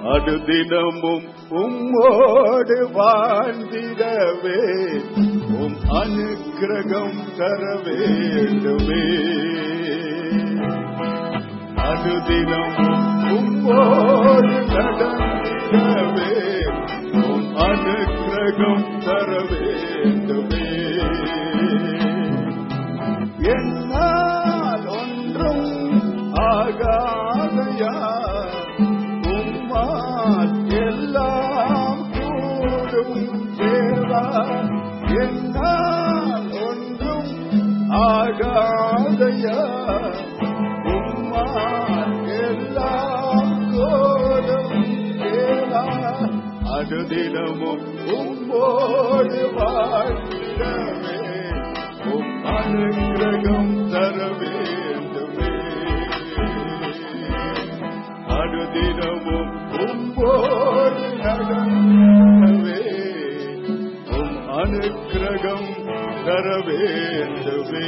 அடுதினமும் உம்மோடு வாழ்ந்திடவே உம் அனுக்கிரகம் தர வேண்டுமே அடுதினமும் உம்மோடு நடந்திடவே உம் அனுக்கிரகம் தர வேண்டுமே என்னால் ஒன்றும் ஆகாதையா உம்மால் எல்லாம் கூடும் தேவா என்னால் ஒன்றும் ஆகாதையா உம்மால் எல்லாம் கூடும் தேவா அடுதினமும் உம்மோடு வாழ்கிறவே உம் அனுகிரகம் தர வேண்டுமே அடுதினமும் உம்போடு நடந்தவே உம் அனுக்கிரகம் தர வேண்டுமே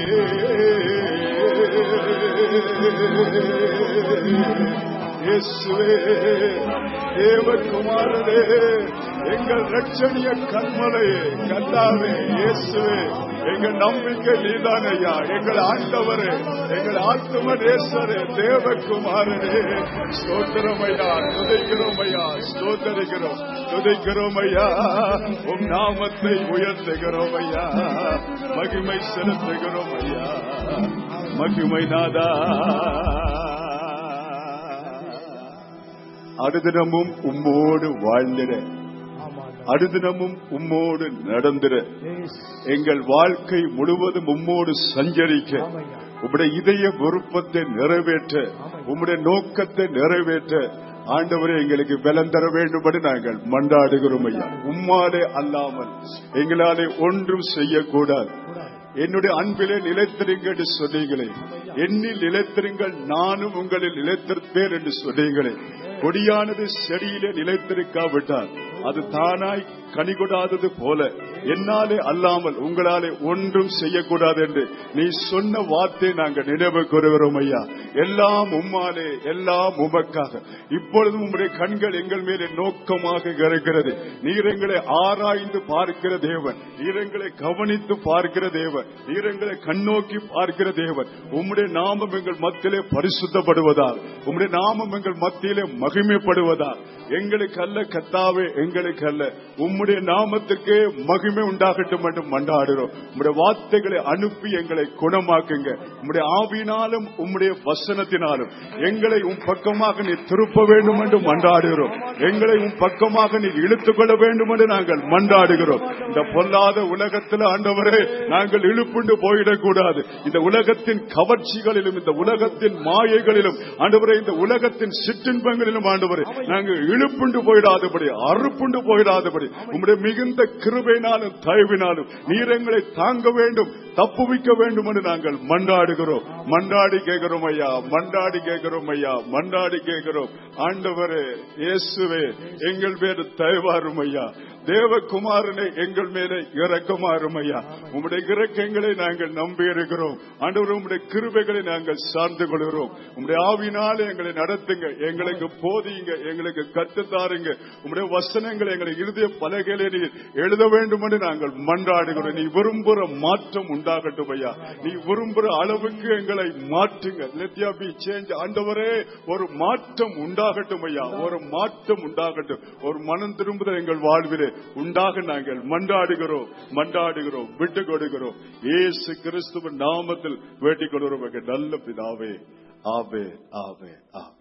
இயேசுவே தேவகுமாரனே எங்கள் ரட்சணிய கண்மலையே கல்லாவே இயேசுவே எங்கள் நம்பிக்கை நீதான் ஐயா எங்கள் ஆண்டவரே எங்கள் ஆத்ம நேசரே தேவகுமாரனே ஸ்தோத்திரம் ஐயா துதைக்கிறோம் ஐயா ஸ்தோத்தரிக்கிறோம் துதைக்கிறோம் ஐயா உம் நாமத்தை உயர்த்துகிறோம் ஐயா மகிமை செலுத்துகிறோம் ஐயா மகிமை நாதா அடுதினமும் உம்மோடு வாழ்ந்திட அடுதினமும் உம்மோடு நடந்திட எங்கள் வாழ்க்கை முழுவதும் உம்மோடு சஞ்சரிக்க உம்முடைய இதய விருப்பத்தை நிறைவேற்ற உம்முடைய நோக்கத்தை நிறைவேற்ற ஆண்டவரே எங்களுக்கு பலம் தர வேண்டும்படி நாங்கள் மன்றாடுகிறோம் ஐயா உம்மாலே அல்லாமல் எங்களாலே ஒன்றும் செய்யக்கூடாது என்னுடைய அன்பிலே நிலைத்திருங்கள் என்று சொன்னீங்களே என்னில் நிலைத்திருங்கள் நானும் உங்களில் நிலைத்திருப்பேன் என்று சொன்னீங்களே கொடியானது செடியிலே நிலைத்திருக்காவிட்டால் அது தானாய் கனிகொடாதது போல என்னாலே அல்லாமல் உங்களாலே ஒன்றும் செய்யக்கூடாது என்று நீ சொன்ன வார்த்தை நாங்கள் நினைவு கூறுகிறோம் ஐயா எல்லாம் உம்மாலே எல்லாம் உமக்காக இப்பொழுதும் உம்முடைய கண்கள் எங்கள் மேலே நோக்கமாக இருக்கிறது நீர் எங்களை ஆராய்ந்து பார்க்கிற தேவன் நீர் எங்களை கவனித்து பார்க்கிற தேவன் நீர் எங்களை கண்ணோக்கி பார்க்கிற தேவன் உம்முடைய நாமம் எங்கள் மத்தியிலே பரிசுத்தப்படுவதால் உம்முடைய நாமம் எங்கள் மத்தியிலே மகிமைப்படுவதால் எங்களுக்கு அல்ல கத்தாவே எங்களுக்கு அல்ல உம்முடைய நாமத்துக்கு மகிமை உண்டாகட்டும் என்று மண்டாடுகிறோம் உம்முடைய வார்த்தைகளை அனுப்பி எங்களை குணமாக்குங்க உம்முடைய ஆவினாலும் உம்முடைய வசனத்தினாலும் எங்களை உன் பக்கமாக நீ திருப்ப வேண்டும் என்று மன்றாடுகிறோம் எங்களை உன் பக்கமாக நீ இழுத்துக் கொள்ள வேண்டும் என்று நாங்கள் மன்றாடுகிறோம் இந்த பொல்லாத உலகத்தில் ஆண்டவரே நாங்கள் இழுப்புண்டு போயிடக்கூடாது இந்த உலகத்தின் கவர்ச்சிகளிலும் இந்த உலகத்தின் மாயைகளிலும் ஆண்டவரே இந்த உலகத்தின் சிற்றின்பங்களிலும் ஆண்டவரே நாங்கள் இழுப்புண்டு போயிடாதபடி அறுப்புண்டு போயிடாதபடி உம்முடைய மிகுந்த கிருபையினாலும் தயவினாலும் நீர் எங்களை தாங்க வேண்டும் தப்புவிக்க வேண்டும் என்று நாங்கள் மன்றாடுகிறோம் மன்றாடி கேட்கிறோம் ஐயா மன்றாடி கேட்கிறோம் ஐயா மன்றாடி கேட்கிறோம் ஆண்டவரே இயேசுவே எங்கள் பேரு தயவாரும் ஐயா தேவகுமாரனை எங்கள் மேலே இறக்கமாறும் ஐயா உம்முடைய இறக்கங்களை நாங்கள் நம்பி இருக்கிறோம் ஆண்டவர் உம்முடைய கிருபைகளை நாங்கள் சார்ந்து கொள்கிறோம் உம்முடைய ஆவினாலே எங்களை நடத்துங்க எங்களுக்கு போதியுங்க எங்களுக்கு கற்றுத்தாருங்க உம்முடைய வசனங்களை எங்களை இறுதிய பலகையிலே நீர் எழுத வேண்டும் என்று நாங்கள் மன்றாடுகிறோம் நீ விரும்புகிற மாற்றம் உண்டாகட்டும் ஐயா நீ விரும்புகிற அளவுக்கு எங்களை மாற்றுங்க லெத்தியா பி சேஞ்ச் ஆண்டவரே ஒரு மாற்றம் உண்டாகட்டும் ஐயா ஒரு மாற்றம் உண்டாகட்டும் ஒரு மனம் திரும்புதல் எங்கள் வாழ்விலே உண்டாக நாங்கள் மன்றாடுகிறோம் மன்றாடுகிறோம் விட்டு கொடுக்கிறோம் ஏசு கிறிஸ்துவ நாமத்தில் வேண்டிக் கொள்கிறோம் எங்கள் நல்ல பிதாவே ஆவே ஆவே ஆவே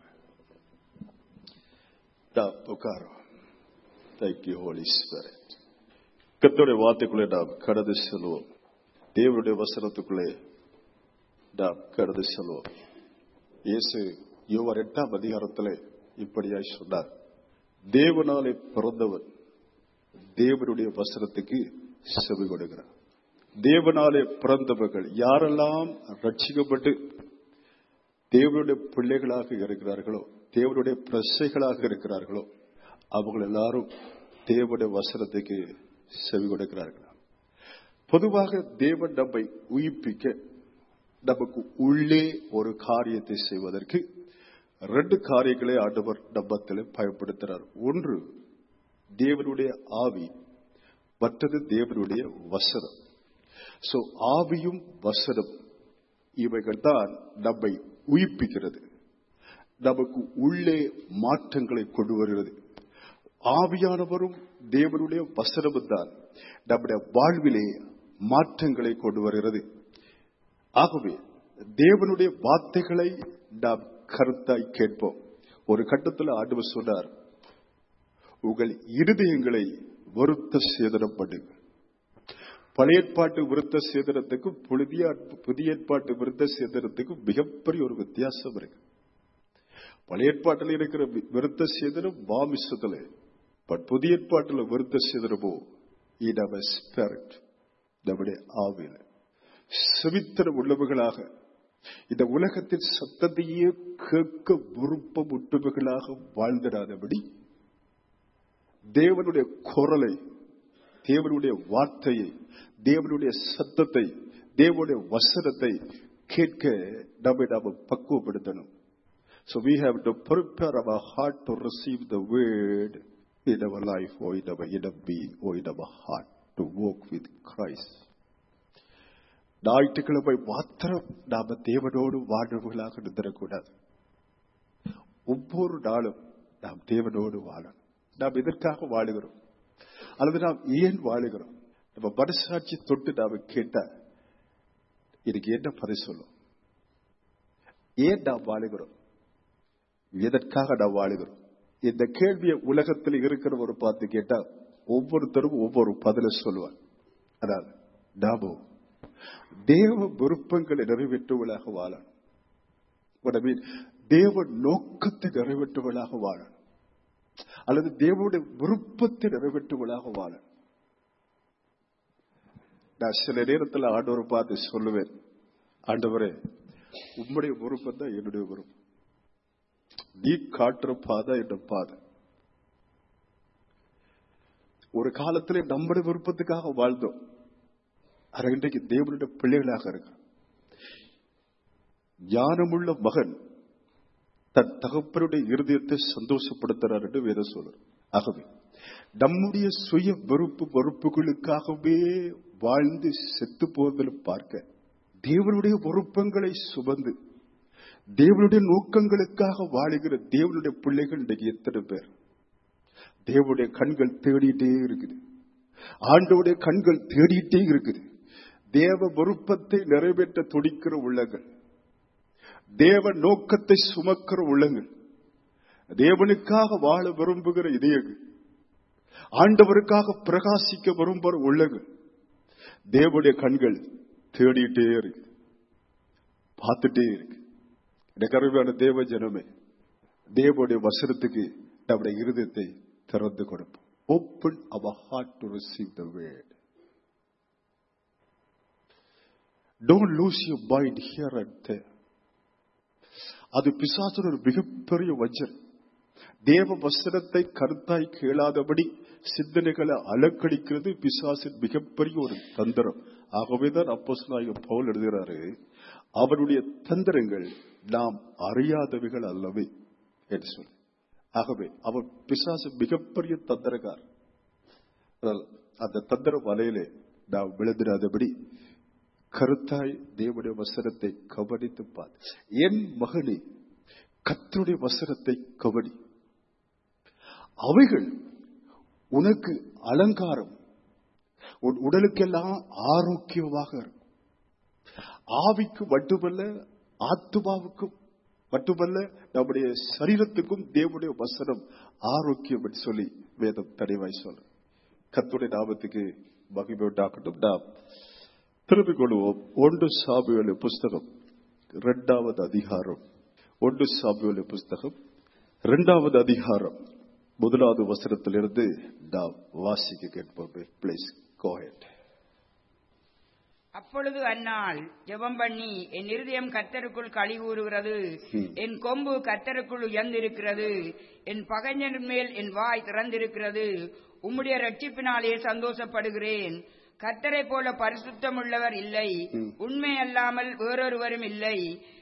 உட்காரோ தேங்க்யூ ஹோலி ஸ்பிரிட் கத்தோடைய வார்த்தைக்குள்ளே நாம் கடந்து செல்வோம் தேவனுடைய வசனத்துக்குள்ளே நாம் கடந்து செல்வோம் இயேசு யோவார் எட்டாம் அதிகாரத்திலே இப்படியாய் சொன்னார் தேவனாலே பிறந்தவன் தேவனுடைய வசனத்துக்கு செவி கொடுக்கிறார் தேவனாலே பிறந்தவர்கள் யாரெல்லாம் ரட்சிக்கப்பட்டு தேவனுடைய பிள்ளைகளாக இருக்கிறார்களோ தேவனுடைய பிரசைகளாக இருக்கிறார்களோ அவங்க எல்லாரும் தேவனுடைய வசனத்துக்கு செவி கொடுக்கிறார்கள் பொதுவாக தேவன் நம்மை உயிர்ப்பிக்க நமக்கு உள்ளே ஒரு காரியத்தை செய்வதற்கு ரெண்டு காரியங்களை ஆண்டவர் நம்பத்தில் பயன்படுத்துறார் ஒன்று தேவனுடைய ஆவி மற்றது தேவனுடைய வசனம் சோ ஆவியும் வசனம் இவைகள் தான் நம்மை உயிர்ப்பிக்கிறது நமக்கு உள்ளே மாற்றங்களை கொண்டு வருகிறது ஆவியானவரும் தேவனுடைய வசனமும் தான் நம்முடைய வாழ்விலே மாற்றங்களை கொண்டு வருகிறது ஆகவே தேவனுடைய வார்த்தைகளை நாம் கருத்தாய் கேட்போம் ஒரு கட்டத்தில் ஆண்டவர் சொன்னார் உங்கள் இருதயங்களை வருத்த சேதனம் பண்ணுங்க பழைய ஏற்பாட்டு விருத்த சேதனத்துக்கும் புதிய புதிய ஏற்பாட்டு விருத்த சேதனத்துக்கும் மிகப்பெரிய ஒரு வித்தியாசம் இருக்கு பழைய ஏற்பாட்டில் இருக்கிற விருத்த சேதனம் மாமிசத்துல பட் புதிய ஏற்பாட்டில் விருத்த சேதனமோ இன் அவர் ஸ்பிரிட் நம்முடைய ஆவில செவித்தனம் உள்ளவர்களாக இந்த உலகத்தின் சத்தத்தையே கேட்க விருப்பம் உட்டுமைகளாக வாழ்ந்திடாதபடி தேவனுடைய குரலை தேவனுடைய வார்த்தையை தேவனுடைய சத்தத்தை தேவனுடைய வசனத்தை கேட்க நம்மை நாம பக்குவப்படுத்தணும் So we have to prepare our heart to receive the word in our life or in our inner being or in our heart to walk with Christ. ஞாயிற்றுக்கிழமை மாத்திரம் நாம தேவனோடு வாழ்வர்களாக இருந்திடக்கூடாது ஒவ்வொரு நாளும் நாம் தேவனோடு வாழணும் நாம் இதற்காக வாழுகிறோம் அல்லது நாம் ஏன் வாழுகிறோம் நம்ம மனசாட்சி தொட்டு நாம கேட்டா இதுக்கு என்ன பதில் சொல்லும் ஏன் நாம் வாழுகிறோம் எதற்காக நாம் வாழுகிறோம் இந்த கேள்வியை உலகத்தில் இருக்கிறவர் பார்த்து கேட்டா ஒவ்வொருத்தரும் ஒவ்வொரு பதில சொல்லுவார் அதாவது நாமோ தேவ விருப்பங்களை நிறைவேற்றுவதாக வாழணும் தேவ நோக்கத்தை நிறைவேற்றுவதாக வாழணும் அல்லது தேவனுடைய விருப்பத்தை நிறைவேற்றுவதாக வாழணும் நான் சில நேரத்தில் ஆண்டவரை பார்த்து சொல்லுவேன் ஆண்டவரே உம்முடைய விருப்பம் தான் என்னுடைய விருப்பம் நீ காட்டுற பாதை என்ற பாதை ஒரு காலத்திலே நம்முடைய விருப்பத்துக்காக வாழ்ந்தோம் ஆனா இன்றைக்கு தேவனுடைய பிள்ளைகளாக இருக்கிறோம் ஞானமுள்ள மகன் தன் தகப்பனுடைய இருதயத்தை சந்தோஷப்படுத்துறார் என்று வேதம் சொல்றார் ஆகவே நம்முடைய சுய வெறுப்பு வெறுப்புகளுக்காகவே வாழ்ந்து செத்து போவதில் பார்க்க தேவனுடைய விருப்பங்களை சுமந்து தேவனுடைய நோக்கங்களுக்காக வாழுகிற தேவனுடைய பிள்ளைகள் இன்றைக்கு எத்தனை பேர் தேவனுடைய கண்கள் தேடிட்டே இருக்குது ஆண்டவுடைய கண்கள் தேடிட்டே இருக்குது தேவ விருப்பத்தை நிறைவேற்ற துடிக்கிற உள்ளங்கள் தேவ நோக்கத்தை சுமக்கிற உள்ளங்கள் தேவனுக்காக வாழ விரும்புகிற இதயங்கள் ஆண்டவருக்காக பிரகாசிக்க விரும்புகிற உள்ளங்கள் தேவனுடைய கண்கள் தேடிட்டே இருக்கு பார்த்துட்டே இருக்கு கருமையான தேவ ஜனமே தேவனுடைய வசனத்துக்கு நம்முடைய இருதயத்தை திறந்து கொடுப்போம் open our heart to receive the word don't lose your mind here and there அது பிசாசன் ஒரு மிகப்பெரிய வஞ்சன் தேவ வசனத்தை கருத்தாய் கேளாதபடி சிந்தனைகளை அலக்கடிக்கிறது பிசாசின் மிகப்பெரிய ஒரு தந்திரம் ஆகவேதான் அப்போஸ்தலனாகிய பவுல் எழுதுகிறாரு அவருடைய தந்திரங்கள் நாம் அறியாதவைகள் அல்லவே என்று சொல்லி ஆகவே அவர் பிசாசு மிகப்பெரிய தந்திரக்கார் அந்த தந்திர வலையிலே நாம் விழுந்திராதபடி கருத்தாய் தேவனுடைய வசனத்தை கவனித்து பார் என் மகனே கத்தருடைய வசனத்தை கவனி அவைகள் உனக்கு அலங்காரம் உன் உடலுக்கெல்லாம் ஆரோக்கியமாக இருக்கும் ஆவிக்கு மட்டுமல்ல ஆத்மாவுக்கும் மட்டுமல்ல நம்முடைய சரீரத்துக்கும் தேவனுடைய வசனம் ஆரோக்கியம் என்று சொல்லி வேதம் தடைவாய் சொல்ற கத்துடைய நாமத்துக்கு மகிமை உண்டாக்கட்டும் நாம் திரும்பிக் கொள்வோம் ஒன்று சாபியல புஸ்தகம் இரண்டாவது அதிகாரம் ஒன்று சாபியல புஸ்தகம் இரண்டாவது அதிகாரம் முதலாவது வசனத்திலிருந்து நாம் வாசிக்க கேட்போம் பிளீஸ் கோஹெட் அப்பொழுது அந்நாள் ஜெபம் பண்ணி என் இருதயம் கத்தருக்குள் களி கூறுகிறது என் கொம்பு கத்தருக்குள் உயர்ந்திருக்கிறது என் பகைஞர் மேல் என் வாய் திறந்திருக்கிறது உம்முடைய ரட்சிப்பினாலே சந்தோஷப்படுகிறேன் கத்தரை போல பரிசுத்தம் உள்ளவர் இல்லை உண்மை அல்லாமல் வேறொருவரும் இல்லை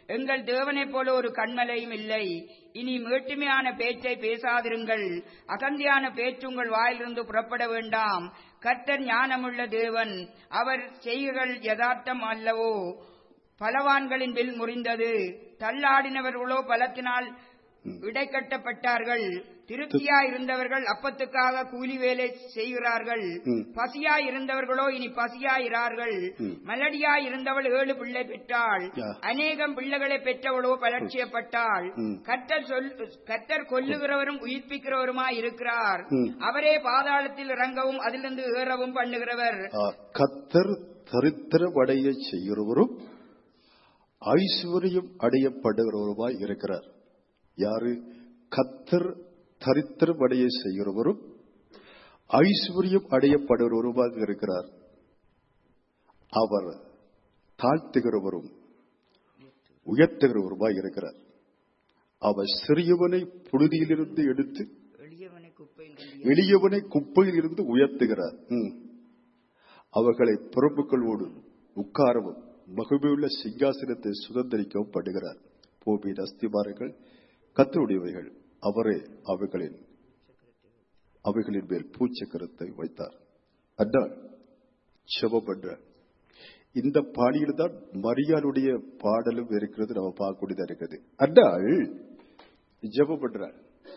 எங்கள் தேவனைப் போல ஒரு கண்மலையும் இல்லை இனி மேட்டுமையான பேச்சை பேசாதிருங்கள் அகந்தியான பேச்சு உங்கள் வாயிலிருந்து புறப்பட வேண்டாம் கர்த்தர் ஞானமுள்ள தேவன் அவர் செய்கைகள் யதார்த்தம் அல்லவோ பலவான்களின் வில் முறிந்தது தள்ளாடினவர்களோ பலத்தினால் இடைக்கட்டப்பட்டார்கள் திருப்தியா இருந்தவர்கள் அப்பத்துக்காக கூலி வேலை செய்கிறார்கள் ம். பசியா இருந்தவர்களோ இனி பசியாயிரார்கள் மலடியா இருந்தவள் ஏழு பிள்ளை பெற்றாள் யா. அநேகம் பிள்ளைகளை பெற்றவளோ பலட்சியப்பட்டாள் ம். கர்த்தர் சொல் கர்த்தர் கொல்லுகிறவரும் உயிர்ப்பிக்கிறவருமாய் இருக்கிறார் ம். அவரே பாதாளத்தில் இறங்கவும் அதிலிருந்து ஏறவும் பண்ணுகிறவர் ஆ, கத்தர் தரித்திரமடைய செய்கிறவரும் ஐஸ்வர்யம் அடையப்படுகிறவருமாய் இருக்கிறார் யாரு கத்தர் தரித்திரமடைய செய்கிறவரும் ஐஸ்வர்யம் அடையப்படுகிறவருமாக இருக்கிறார் அவர் தாழ்த்துகிறவரும் உயர்த்துகிறவருமாய் இருக்கிறார் அவர் சிறியவனை புழுதியிலிருந்து எடுத்து எளியவனை குப்பையில் கொண்டு எளியவனை குப்பையில் இருந்து உயர்த்துகிறார் ம். அவர்களை பிறப்புகளோடு உட்காரவும் மகிழ்வுள்ள சிங்காசனத்தை சுதந்திரிக்கவும் பண்ணுகிறார் பூமியின் அஸ்திவாரங்கள் கத்தருடையவைகள் அவரே அவைகளின் அவைகளின் மேல் பூச்சக்கரத்தை வைத்தார் அண்ணாள் செபம் பண்றார் இந்த பாணியில் தான் மரியாளுடைய பாடலும் இருக்கிறது நம்ம பார்க்கக்கூடியதா இருக்குது அண்ணாள் ஜெபம் பண்றாள்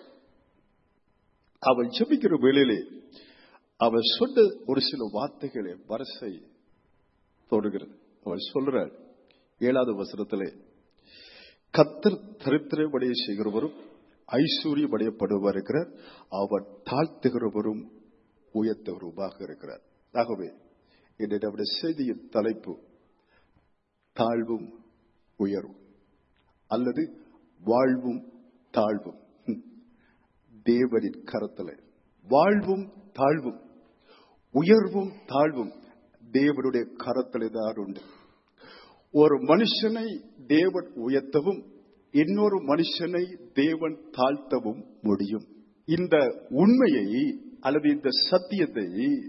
அவள் ஜெபிக்கிற வேளையிலே அவள் சொன்ன ஒரு சில வார்த்தைகளை வரிசை தோடுகிறது அவள் சொல்றாள் ஏழாவது வசனத்திலே கத்தர் தரித்திரமடைய செய்கிறவரும் ஐஸ்வர்யம் அடையப்படுவார் இருக்கிறார் அவர் தாழ்த்துகிறவரும் உயர்த்தவருமாக இருக்கிறார் ஆகவே இன்றைய நம்முடைய செய்தியின் தலைப்பு தாழ்வும் உயர்வும் அல்லது வாழ்வும் தாழ்வும் ம். தேவனின் கரத்தில் வாழ்வும் தாழ்வும் உயர்வும் தாழ்வும் தேவனுடைய கரத்திலே தான் உண்டு ஒரு மனுஷனை தேவன் உயர்த்தவும் இன்னொரு மனுஷனை தேவன் தாழ்த்தவும் முடியும் இந்த உண்மையை அல்லது இந்த சத்தியத்தை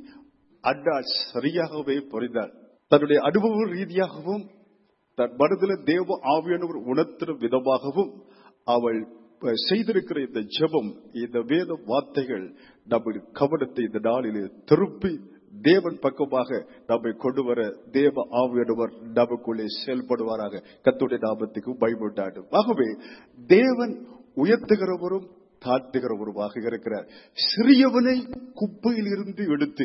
அண்ணா சரியாகவே புரிந்தாள் தன்னுடைய அனுபவ ரீதியாகவும் தன் மனதில் தேவ ஆவியானவர் உணர்த்தும் விதமாகவும் அவள் அஹ், செய்திருக்கிற இந்த ஜெபம் இந்த வேத வார்த்தைகள் நம்முடைய கவனத்தை இந்த நாளிலே திருப்பி தேவன் பக்கமாக நம்மை கொண்டு வர தேவ ஆவியானவர் நமக்குள்ளே செயல்படுவாராக கத்துடைய நாமத்துக்கு பயமுண்டாடும் ஆகவே தேவன் உயர்த்துகிறவரும் தாழ்த்துகிறவருமாக இருக்கிறார் சிறியவனை குப்பையில் இருந்து எடுத்து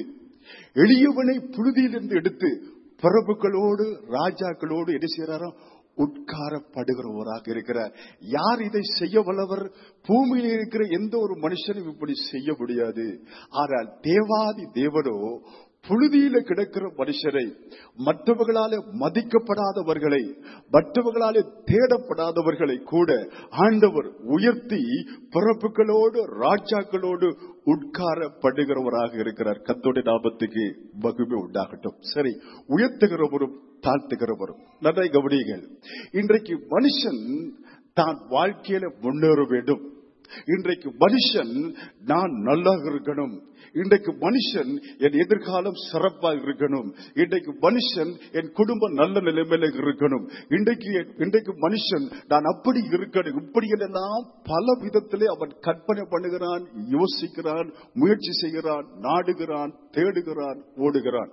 எளியவனை புழுதியிலிருந்து எடுத்து பிரபுக்களோடு ராஜாக்களோடு என்ன செய்யறாராம் உட்காரப்படுகிறவராக இருக்கிறார் யார் இதை செய்ய வல்லவர் பூமியில் இருக்கிற எந்த ஒரு மனுஷனும் இப்படி செய்ய முடியாது ஆனால் தேவாதி தேவனோ புழுதியில கிடக்கிற மனுஷரை மற்றவர்களால மதிக்கப்படாதவர்களை மற்றவர்களால தேடப்படாதவர்களை கூட ஆண்டவர் உயர்த்தி பிறப்புகளோடு ராஜாக்களோடு உட்காரப்படுகிறவராக இருக்கிறார் கத்தோட நாமத்துக்கு மகிமை உண்டாகட்டும் சரி உயர்த்துகிறவரும் தாழ்த்துகிறவரும் நன்றாய் கவனியுங்கள் இன்றைக்கு மனுஷன் தான் வாழ்க்கையில முன்னேற வேண்டும் இன்றைக்கு மனுஷன் நான் நல்லா இருக்கணும் இன்றைக்கு மனுஷன் என் எதிர்காலம் சிறப்பாக இருக்கணும் இன்றைக்கு மனுஷன் என் குடும்பம் நல்ல நிலைமையில இருக்கணும் இன்றைக்கு இன்றைக்கு மனுஷன் நான் அப்படி இருக்கணும் இப்படி எல்லாம் பல விதத்திலே அவன் கற்பனை பண்ணுகிறான் யோசிக்கிறான் முயற்சி செய்கிறான் நாடுகிறான் தேடுகிறான் ஓடுகிறான்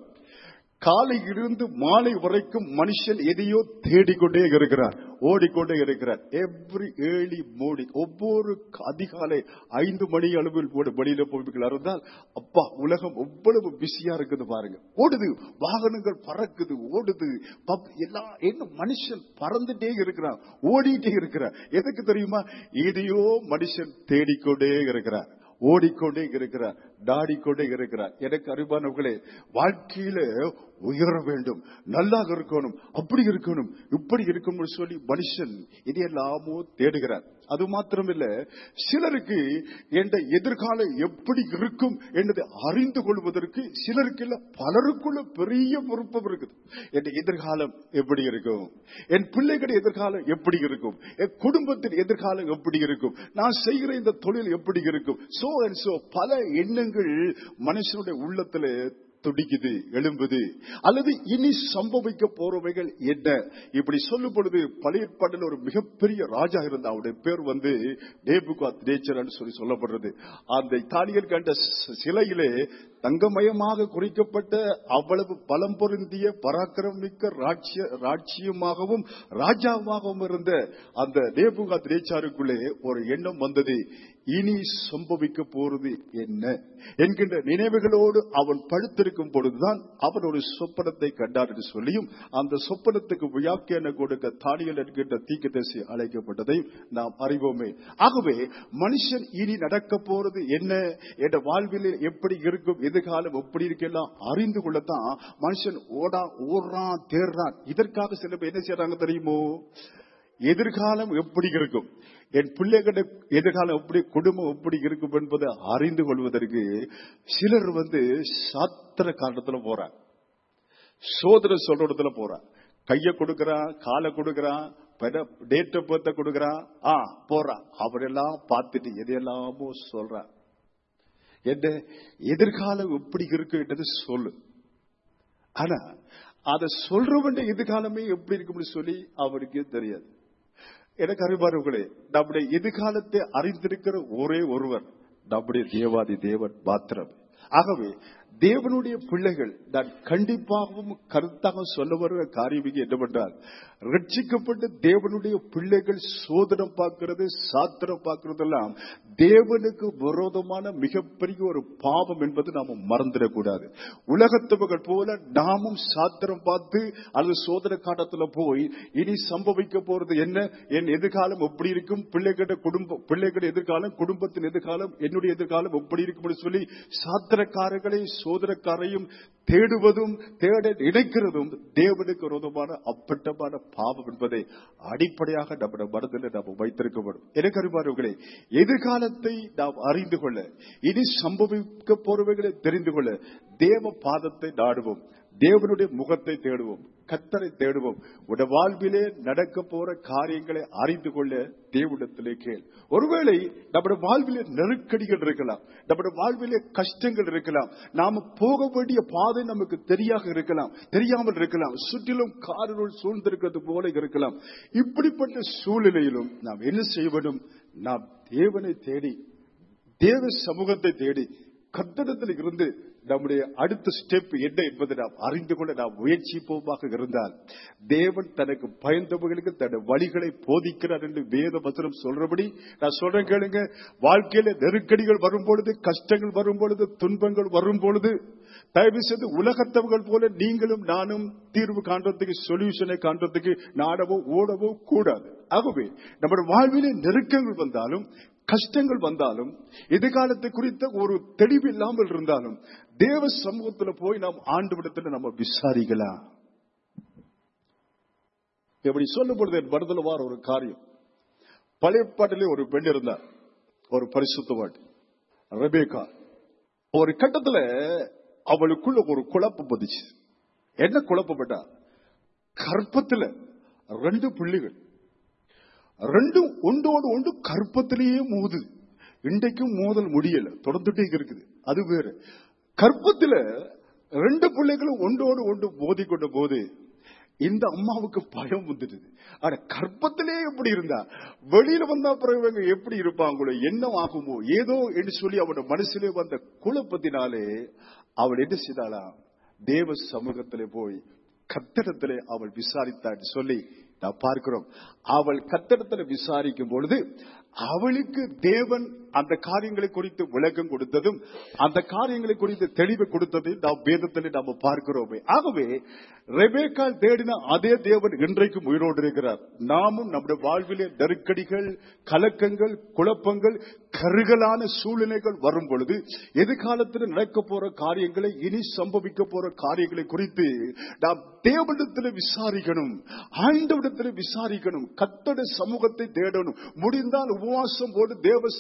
காலை இருந்து மாலை வரைக்கும் மனுஷன் எதையோ தேடிக்கொண்டே இருக்கிறார் ஓடிக்கொண்டே இருக்கிறார் எவ்ரி ஏர்லி மார்னிங் ஒவ்வொரு அதிகாலை ஐந்து மணி அளவில் போடு வெளியில போவீங்களா இருந்தால் அப்பா உலகம் எவ்வளவு பிஸியா இருக்குது பாருங்க ஓடுது வாகனங்கள் பறக்குது ஓடுது பப் எல்லாம் என்ன மனுஷன் பறந்துட்டே இருக்கிறான் ஓடிட்டே இருக்கிறார் எதுக்கு தெரியுமா எதையோ மனுஷன் தேடிக்கொண்டே இருக்கிறார் ஓடிக்கொண்டே இருக்கிறார் நாடிக்கொண்டே இருக்கிறார் எனக்கு அறிவானவர்களே வாழ்க்கையில உயர வேண்டும் நல்லா இருக்கணும் அப்படி இருக்கணும் இப்படி இருக்கணும்னு சொல்லி மனுஷன் இதையெல்லாமோ தேடுகிறார் அது மாத்திரமில்ல சிலருக்கு என்ற எதிர்காலம் எப்படி இருக்கும் என்பதை அறிந்து கொள்வதற்கு சிலருக்கு இல்ல பலருக்குள்ள பெரிய பொறுப்பு இருக்குது என் எதிர்காலம் எப்படி இருக்கும் என் பிள்ளைகளுடைய எதிர்காலம் எப்படி இருக்கும் என் குடும்பத்தின் எதிர்காலம் எப்படி இருக்கும் நான் செய்கிற இந்த தொழில் எப்படி இருக்கும் சோ அண்ட் சோ பல எண்ணங்கள் மனுஷனுடைய உள்ளத்துல துடிக்குது எழும்புது அல்லது இனி சம்பவிக்க போறவைகள் என்ன இப்படி சொல்லும் பொழுது பழைய ஏற்பாட்டில் ஒரு மிகப்பெரிய ராஜா இருந்த அவருடைய பேர் வந்து நேபுகாத் நேச்சர்னு சொல்லி சொல்லப்படுறது அந்த இத்தாலியர் கண்ட சி- சிலையிலே தங்கமயமாக குறிக்கப்பட்ட அவ்வளவு பலம் பொருந்திய பராக்கிரமிக்க ராட்சிய ராட்சியமாகவும் ராஜாவாகவும் இருந்த அந்த நேபுகாத் நேச்சாருக்குள்ளே ஒரு எண்ணம் வந்தது இனி சம்பவிக்க போறது என்ன என்கின்ற நினைவுகளோடு அவன் படுத்திருக்கும் பொழுதுதான் அவன் ஒரு சொப்பனத்தை கண்டார் என்று சொல்லியும் அந்த சொப்பனத்துக்கு வியாக்கியான கொடுக்க தானியல் என்கின்ற தீக்கதரிசி அழைக்கப்பட்டதை நாம் அறிவோமே ஆகவே மனுஷன் இனி நடக்க போறது என்ன என்ற வாழ்வில் எப்படி இருக்கும் எதிர்காலம் எப்படி இருக்கலாம் அறிந்து கொள்ளத்தான் மனுஷன் ஓடா ஓடுறான் தேடுறான் இதற்காக சில பேர் என்ன செய்யறாங்க தெரியுமோ எதிர்காலம் எப்படி இருக்கும் என் பிள்ளைகள எதிர்காலம் எப்படி குடும்பம் எப்படி இருக்கும் என்பதை அறிந்து கொள்வதற்கு சிலர் வந்து சாத்திர காரணத்துல போறாங்க சோதனை சொல்ற இடத்துல போறான் கைய கொடுக்கறான் காலை கொடுக்கறான் டேட் ஆஃப் பர்த்த கொடுக்கறான் ஆ போறான் அவரெல்லாம் பார்த்துட்டு எதையெல்லாமோ சொல்றான் என்ன எதிர்காலம் எப்படி இருக்கு என்றது சொல்லு ஆனா அத சொல்றவன் எதிர்காலமே எப்படி இருக்கும்னு சொல்லி அவருக்கே தெரியாது எனக்கு அறிவார்களே நம்முடைய எதிர்காலத்தை அறிந்திருக்கிற ஒரே ஒருவர் நம்முடைய தேவாதி தேவன் மாத்திரம் ஆகவே தேவனுடைய பிள்ளைகள் நான் கண்டிப்பாகவும் கருத்தாக சொல்ல வருகிற காரியம் இங்கே என்னவென்றால் ரட்சிக்கப்பட்ட தேவனுடைய பிள்ளைகள் சோதனம் பார்க்கிறது சாத்திரம் பார்க்கிறதெல்லாம் தேவனுக்கு விரோதமான மிகப்பெரிய ஒரு பாவம் என்பது நாம மறந்துடக்கூடாது உலகத்தவர்கள் போல நாமும் சாத்திரம் பார்த்து அல்லது சோதனை காட்டத்துல போய் இனி சம்பவிக்க போறது என்ன என் எதிர்காலம் எப்படி இருக்கும் பிள்ளைகள குடும்பம் பிள்ளைகள் எதிர்காலம் குடும்பத்தின் எதிர்காலம் என்னுடைய எதிர்காலம் எப்படி இருக்கும் சொல்லி சாத்திரக்காரர்களை சோதனக்காரையும் தேடுவதும் தேட நினைக்கிறதும் தேவனுக்கு விரோதமான அப்பட்டமான பாவம் என்பதை அடிப்படையாக நம்முடைய மனதில் நாம் வைத்திருக்க வேண்டும் எனக்கு அறிவார்களே எதிர்காலத்தை நாம் அறிந்து கொள்ள இனி சம்பவிக்க போறவைகளை தெரிந்து கொள்ள தேவ பாதத்தை நாடுவோம் தேவனுடைய முகத்தை தேடுவோம் கத்தரை தேடுவோம் உடைய வாழ்விலே நடக்க போற காரியங்களை அறிந்து கொள்ள தேவனிடத்திலே கேள் ஒருவேளை நம்முடைய வாழ்விலே நெருக்கடிகள் இருக்கலாம் நம்முடைய வாழ்விலே கஷ்டங்கள் இருக்கலாம் நாம போக வேண்டிய பாதை நமக்கு தெரியாக இருக்கலாம் தெரியாமல் இருக்கலாம் சுற்றிலும் காரினுள் சூழ்ந்திருக்கிறது போல இருக்கலாம் இப்படிப்பட்ட சூழ்நிலையிலும் நாம் என்ன செய்ய வேண்டும் நாம் தேவனை தேடி தேவ சமூகத்தை தேடி கத்தனத்தில் இருந்து நம்முடைய அடுத்த ஸ்டெப் என்ன என்பதை நாம் அறிந்து கொள்ள நாம் முயற்சிப்போமாக இருந்தால் தேவன் தனக்கு பயந்தவர்களுக்கு தன் வழிகளை போதிக்கிறார் என்று வேத வசனம் சொல்றபடி நான் சொல்றேன் கேளுங்க வாழ்க்கையில நெருக்கடிகள் வரும் பொழுது கஷ்டங்கள் வரும் பொழுது துன்பங்கள் வரும் பொழுது தயவு செய்து உலகத்தவர்கள் போல நீங்களும் நானும் தீர்வு காண்றதுக்கு சொல்யூஷனை காண்றதுக்கு நாடவோ ஓடவோ கூடாது ஆகவே நம்முடைய வாழ்விலே நெருக்கங்கள் வந்தாலும் கஷ்டங்கள் வந்தாலும் எதிர்காலத்தை குறித்த ஒரு தெளிவு இல்லாமல் இருந்தாலும் தேவ சமூகத்துல போய் நாம் ஆண்டு விடத்துல நம்ம விசாரிக்கலாம் இப்படி சொல்லும் பொழுது என் மனதில் வார ஒரு காரியம் பழைய பாட்டிலே ஒரு பெண் இருந்தார் ஒரு பரிசுத்தவாட் ரபேகா ஒரு கட்டத்துல அவளுக்குள்ள ஒரு குழப்பம் வந்துச்சு என்ன குழப்பப்பட்டா கற்பத்துல ரெண்டு பிள்ளைகள் ரெண்டும் ஒன்றோடு ஒன்று கற்பத்திலேயே மோது இன்றைக்கும் மோதல் முடியல தொடர்ந்துட்டே இருக்குது அது வேற கற்பத்துல ரெண்டு பிள்ளைகளும் ஒன்றோடு ஒன்று மோதி கொண்ட போது இந்த அம்மாவுக்கு பயம் வந்துடுது ஆனா கற்பத்திலே எப்படி இருந்தா வெளியில வந்தா பிறகு இவங்க எப்படி இருப்பாங்களோ என்ன ஆகுமோ ஏதோ என்று சொல்லி அவனோட மனசிலே வந்த குழப்பத்தினாலே அவள் என்ன செய்தாளா தேவ சமூகத்திலே போய் கத்தடத்திலே அவள் விசாரித்தான்னு சொல்லி நான் பார்க்கிறோம் அவள் கத்தடத்தில் விசாரிக்கும் பொழுது அவளுக்கு தேவன் அந்த காரியங்களை குறித்து விளக்கம் கொடுத்ததும் அந்த காரியங்களை குறித்து தெளிவு கொடுத்ததையும் நாம் வேதத்தில் நாம் பார்க்கிறோமே ஆகவே ரெபேக்கால் தேடின அதே தேவன் இன்றைக்கும் உயிரோடு இருக்கிறார் நாமும் நம்முடைய வாழ்விலே நெருக்கடிகள் கலக்கங்கள் குழப்பங்கள் கருகலான சூழ்நிலைகள் வரும் பொழுது எதிர்காலத்தில் நடக்க போற காரியங்களை இனி சம்பவிக்க போற காரியங்களை குறித்து நாம் தேவனிடத்தில் விசாரிக்கணும் ஆண்டவிடத்தில் விசாரிக்கணும் கத்தட சமூகத்தை தேடணும் முடிந்தால் உபவாசம் போடு தேவ சமூகத்தை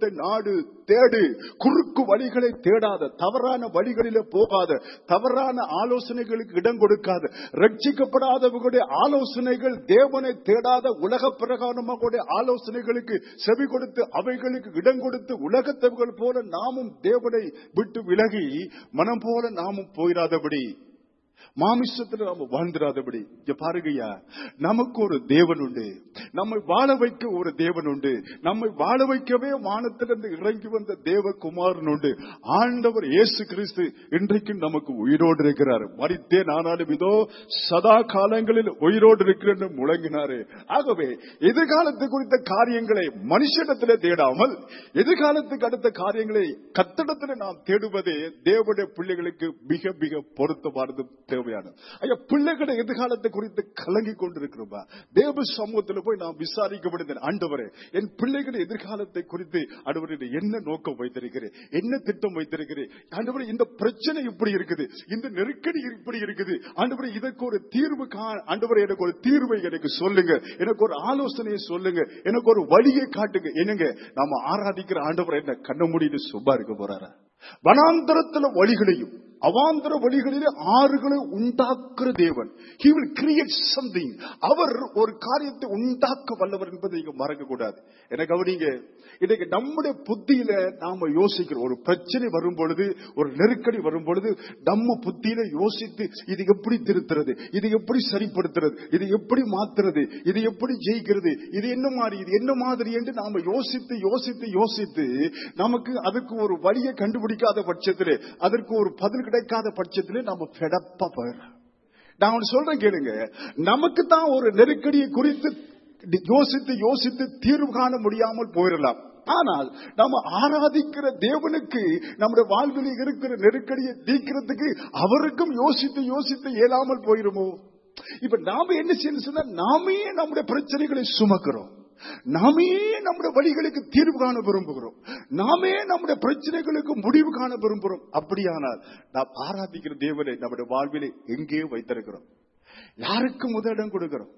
சமூகத்தை நாடு தேடு குறுக்கு வழிகளை தேடாத தவறான வழிகளிலே போகாத தவறான ஆலோசனைகளுக்கு இடம் கொடுக்காத ரட்சிக்கப்படாதவர்களுடைய ஆலோசனைகள் தேவனை தேடாத உலக பிரகாரமாக ஆலோசனைகளுக்கு செவி கொடுத்து அவைகளுக்கு இடம் கொடுத்து உலகத்தவர்கள் போல நாமும் தேவனை விட்டு விலகி மனம் போல நாமும் போயிடாதபடி மாமிசத்துல நாம வாழ்ந்துடாதபடி இங்க பாருங்கய்யா நமக்கு ஒரு தேவன் உண்டு நம்மை வாழ வைக்க ஒரு தேவன் உண்டு நம்மை வாழ வைக்கவே வானத்திலிருந்து இறங்கி வந்த தேவகுமாரன் உண்டு ஆண்டவர் இயேசு கிறிஸ்து இன்றைக்கும் நமக்கு உயிரோடு இருக்கிறார் மறித்தேன் ஆனாலும் இதோ சதா காலங்களில் உயிரோடு இருக்கிறேன் என்று முழங்கினாரு ஆகவே எதிர்காலத்து குறித்த காரியங்களை மனுஷனிடத்திலே தேடாமல் எதிர்காலத்துக்கு அடுத்த காரியங்களை கத்திடத்தில் நாம் தேடுவதே தேவனுடைய பிள்ளைகளுக்கு மிக மிக பொருத்தமானது தேவையானது ஐயா பிள்ளைகளை எதிர்காலத்தை குறித்து கலங்கி கொண்டிருக்கிறோமா தேவ சமூகத்தில் போய் நான் விசாரிக்கப்படுகிறேன் ஆண்டவரே என் பிள்ளைகளை எதிர்காலத்தை குறித்து ஆண்டவரே என்ன நோக்கம் வைத்திருக்கிறேன் என்ன திட்டம் வைத்திருக்கிறேன் ஆண்டவரே இந்த பிரச்சனை இப்படி இருக்குது இந்த நெருக்கடி இப்படி இருக்குது ஆண்டவரே இதற்கு ஒரு தீர்வு கா- ஆண்டவரே எனக்கு ஒரு தீர்வை எனக்கு சொல்லுங்க எனக்கு ஒரு ஆலோசனையை சொல்லுங்க எனக்கு ஒரு வழியை காட்டுங்க என்னங்க நாம ஆராதிக்கிற ஆண்டவர் என்ன கண்ண முடின்னு சும்மா இருக்க போறாரா வனாந்தரத்துல வழிகளையும் அவாந்தர வழிகளிலே ஆறுகளை உண்டாக்குற தேவன் he will create something அவர் ஒரு காரியத்தை உண்டாக்க வல்லவர் என்பதை நீங்க மறக்க கூடாது எனக்கு கவனிங்க இன்னைக்கு நம்முடைய புத்தியில நாம யோசிக்கிறோம் ஒரு பிரச்சனை வரும் பொழுது ஒரு நெருக்கடி வரும் பொழுது நம்ம புத்தியில யோசித்து இது எப்படி திருத்துறது இது எப்படி சரிப்படுத்துறது இது எப்படி மாத்துறது இது எப்படி ஜெயிக்கிறது இது என்ன மாதிரி இது என்ன மாதிரி என்று நாம யோசித்து யோசித்து யோசித்து நமக்கு அதுக்கு ஒரு வழியை கண்டுபிடிக்காத பட்சத்திலே அதற்கு ஒரு பதில் கிடைக்காத பட்சத்திலே நாம ஃபெடப்பா போயிடுறோம் நான் ஒண்ணு சொல்றேன் கேளுங்க நமக்கு தான் ஒரு நெருக்கடியை குறித்து யோசித்து யோசித்து தீர்வு காண முடியாமல் போயிடலாம் ஆனால் நம்ம ஆராதிக்கிற தேவனுக்கு நம்முடைய வாழ்வில் இருக்கிற நெருக்கடியை தீர்க்கிறதுக்கு அவருக்கும் யோசித்து யோசித்து இயலாமல் போயிருமோ இப்ப நாம என்ன செய்யணும் சொன்னா நாமே நம்முடைய பிரச்சனைகளை சுமக்கிறோம் நாமே நம்முடைய வழிகளுக்கு தீர்வு காண விரும்புகிறோம் நாமே நம்முடைய பிரச்சனைகளுக்கு முடிவு காண விரும்புகிறோம் அப்படியானால் நாம் ஆராதிக்கிற தேவனை நம்முடைய வாழ்விலே எங்கே வைத்திருக்கிறோம் யாருக்கு முதலிடம் கொடுக்கிறோம்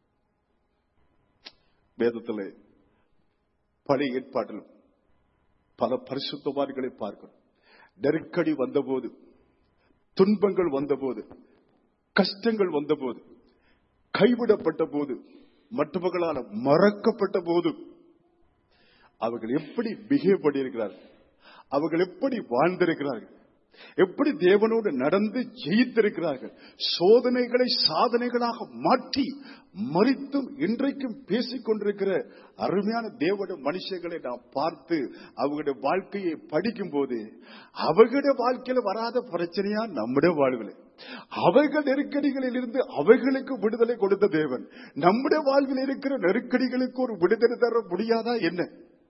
வேதத்திலே பழைய ஏற்பாட்டில் பல பரிசுத்தவான்களை பார்க்கிறோம் நெருக்கடி வந்தபோது துன்பங்கள் வந்தபோது கஷ்டங்கள் வந்தபோது கைவிடப்பட்ட போது மற்றவர்களால் மறக்கப்பட்ட போது அவர்கள் எப்படி பிஹேவ் பண்ணியிருக்கிறார்கள் அவர்கள் எப்படி வாழ்ந்திருக்கிறார்கள் எப்படி தேவனோடு நடந்து ஜெயித்திருக்கிறார்கள் சோதனைகளை சாதனைகளாக மாற்றி மறித்தும் இன்றைக்கும் பேசிக் கொண்டிருக்கிற அருமையான தேவட மனுஷங்களை நாம் பார்த்து அவங்களுடைய வாழ்க்கையை படிக்கும் போது அவர்களுடைய வாழ்க்கையில வராத பிரச்சனையா நம்முடைய வாழ்வில் அவைகள் நெருக்கடிகளில் இருந்து அவைகளுக்கு விடுதலை கொடுத்த தேவன் நம்முடைய வாழ்வில் இருக்கிற நெருக்கடிகளுக்கு ஒரு விடுதலை தர முடியாதா என்ன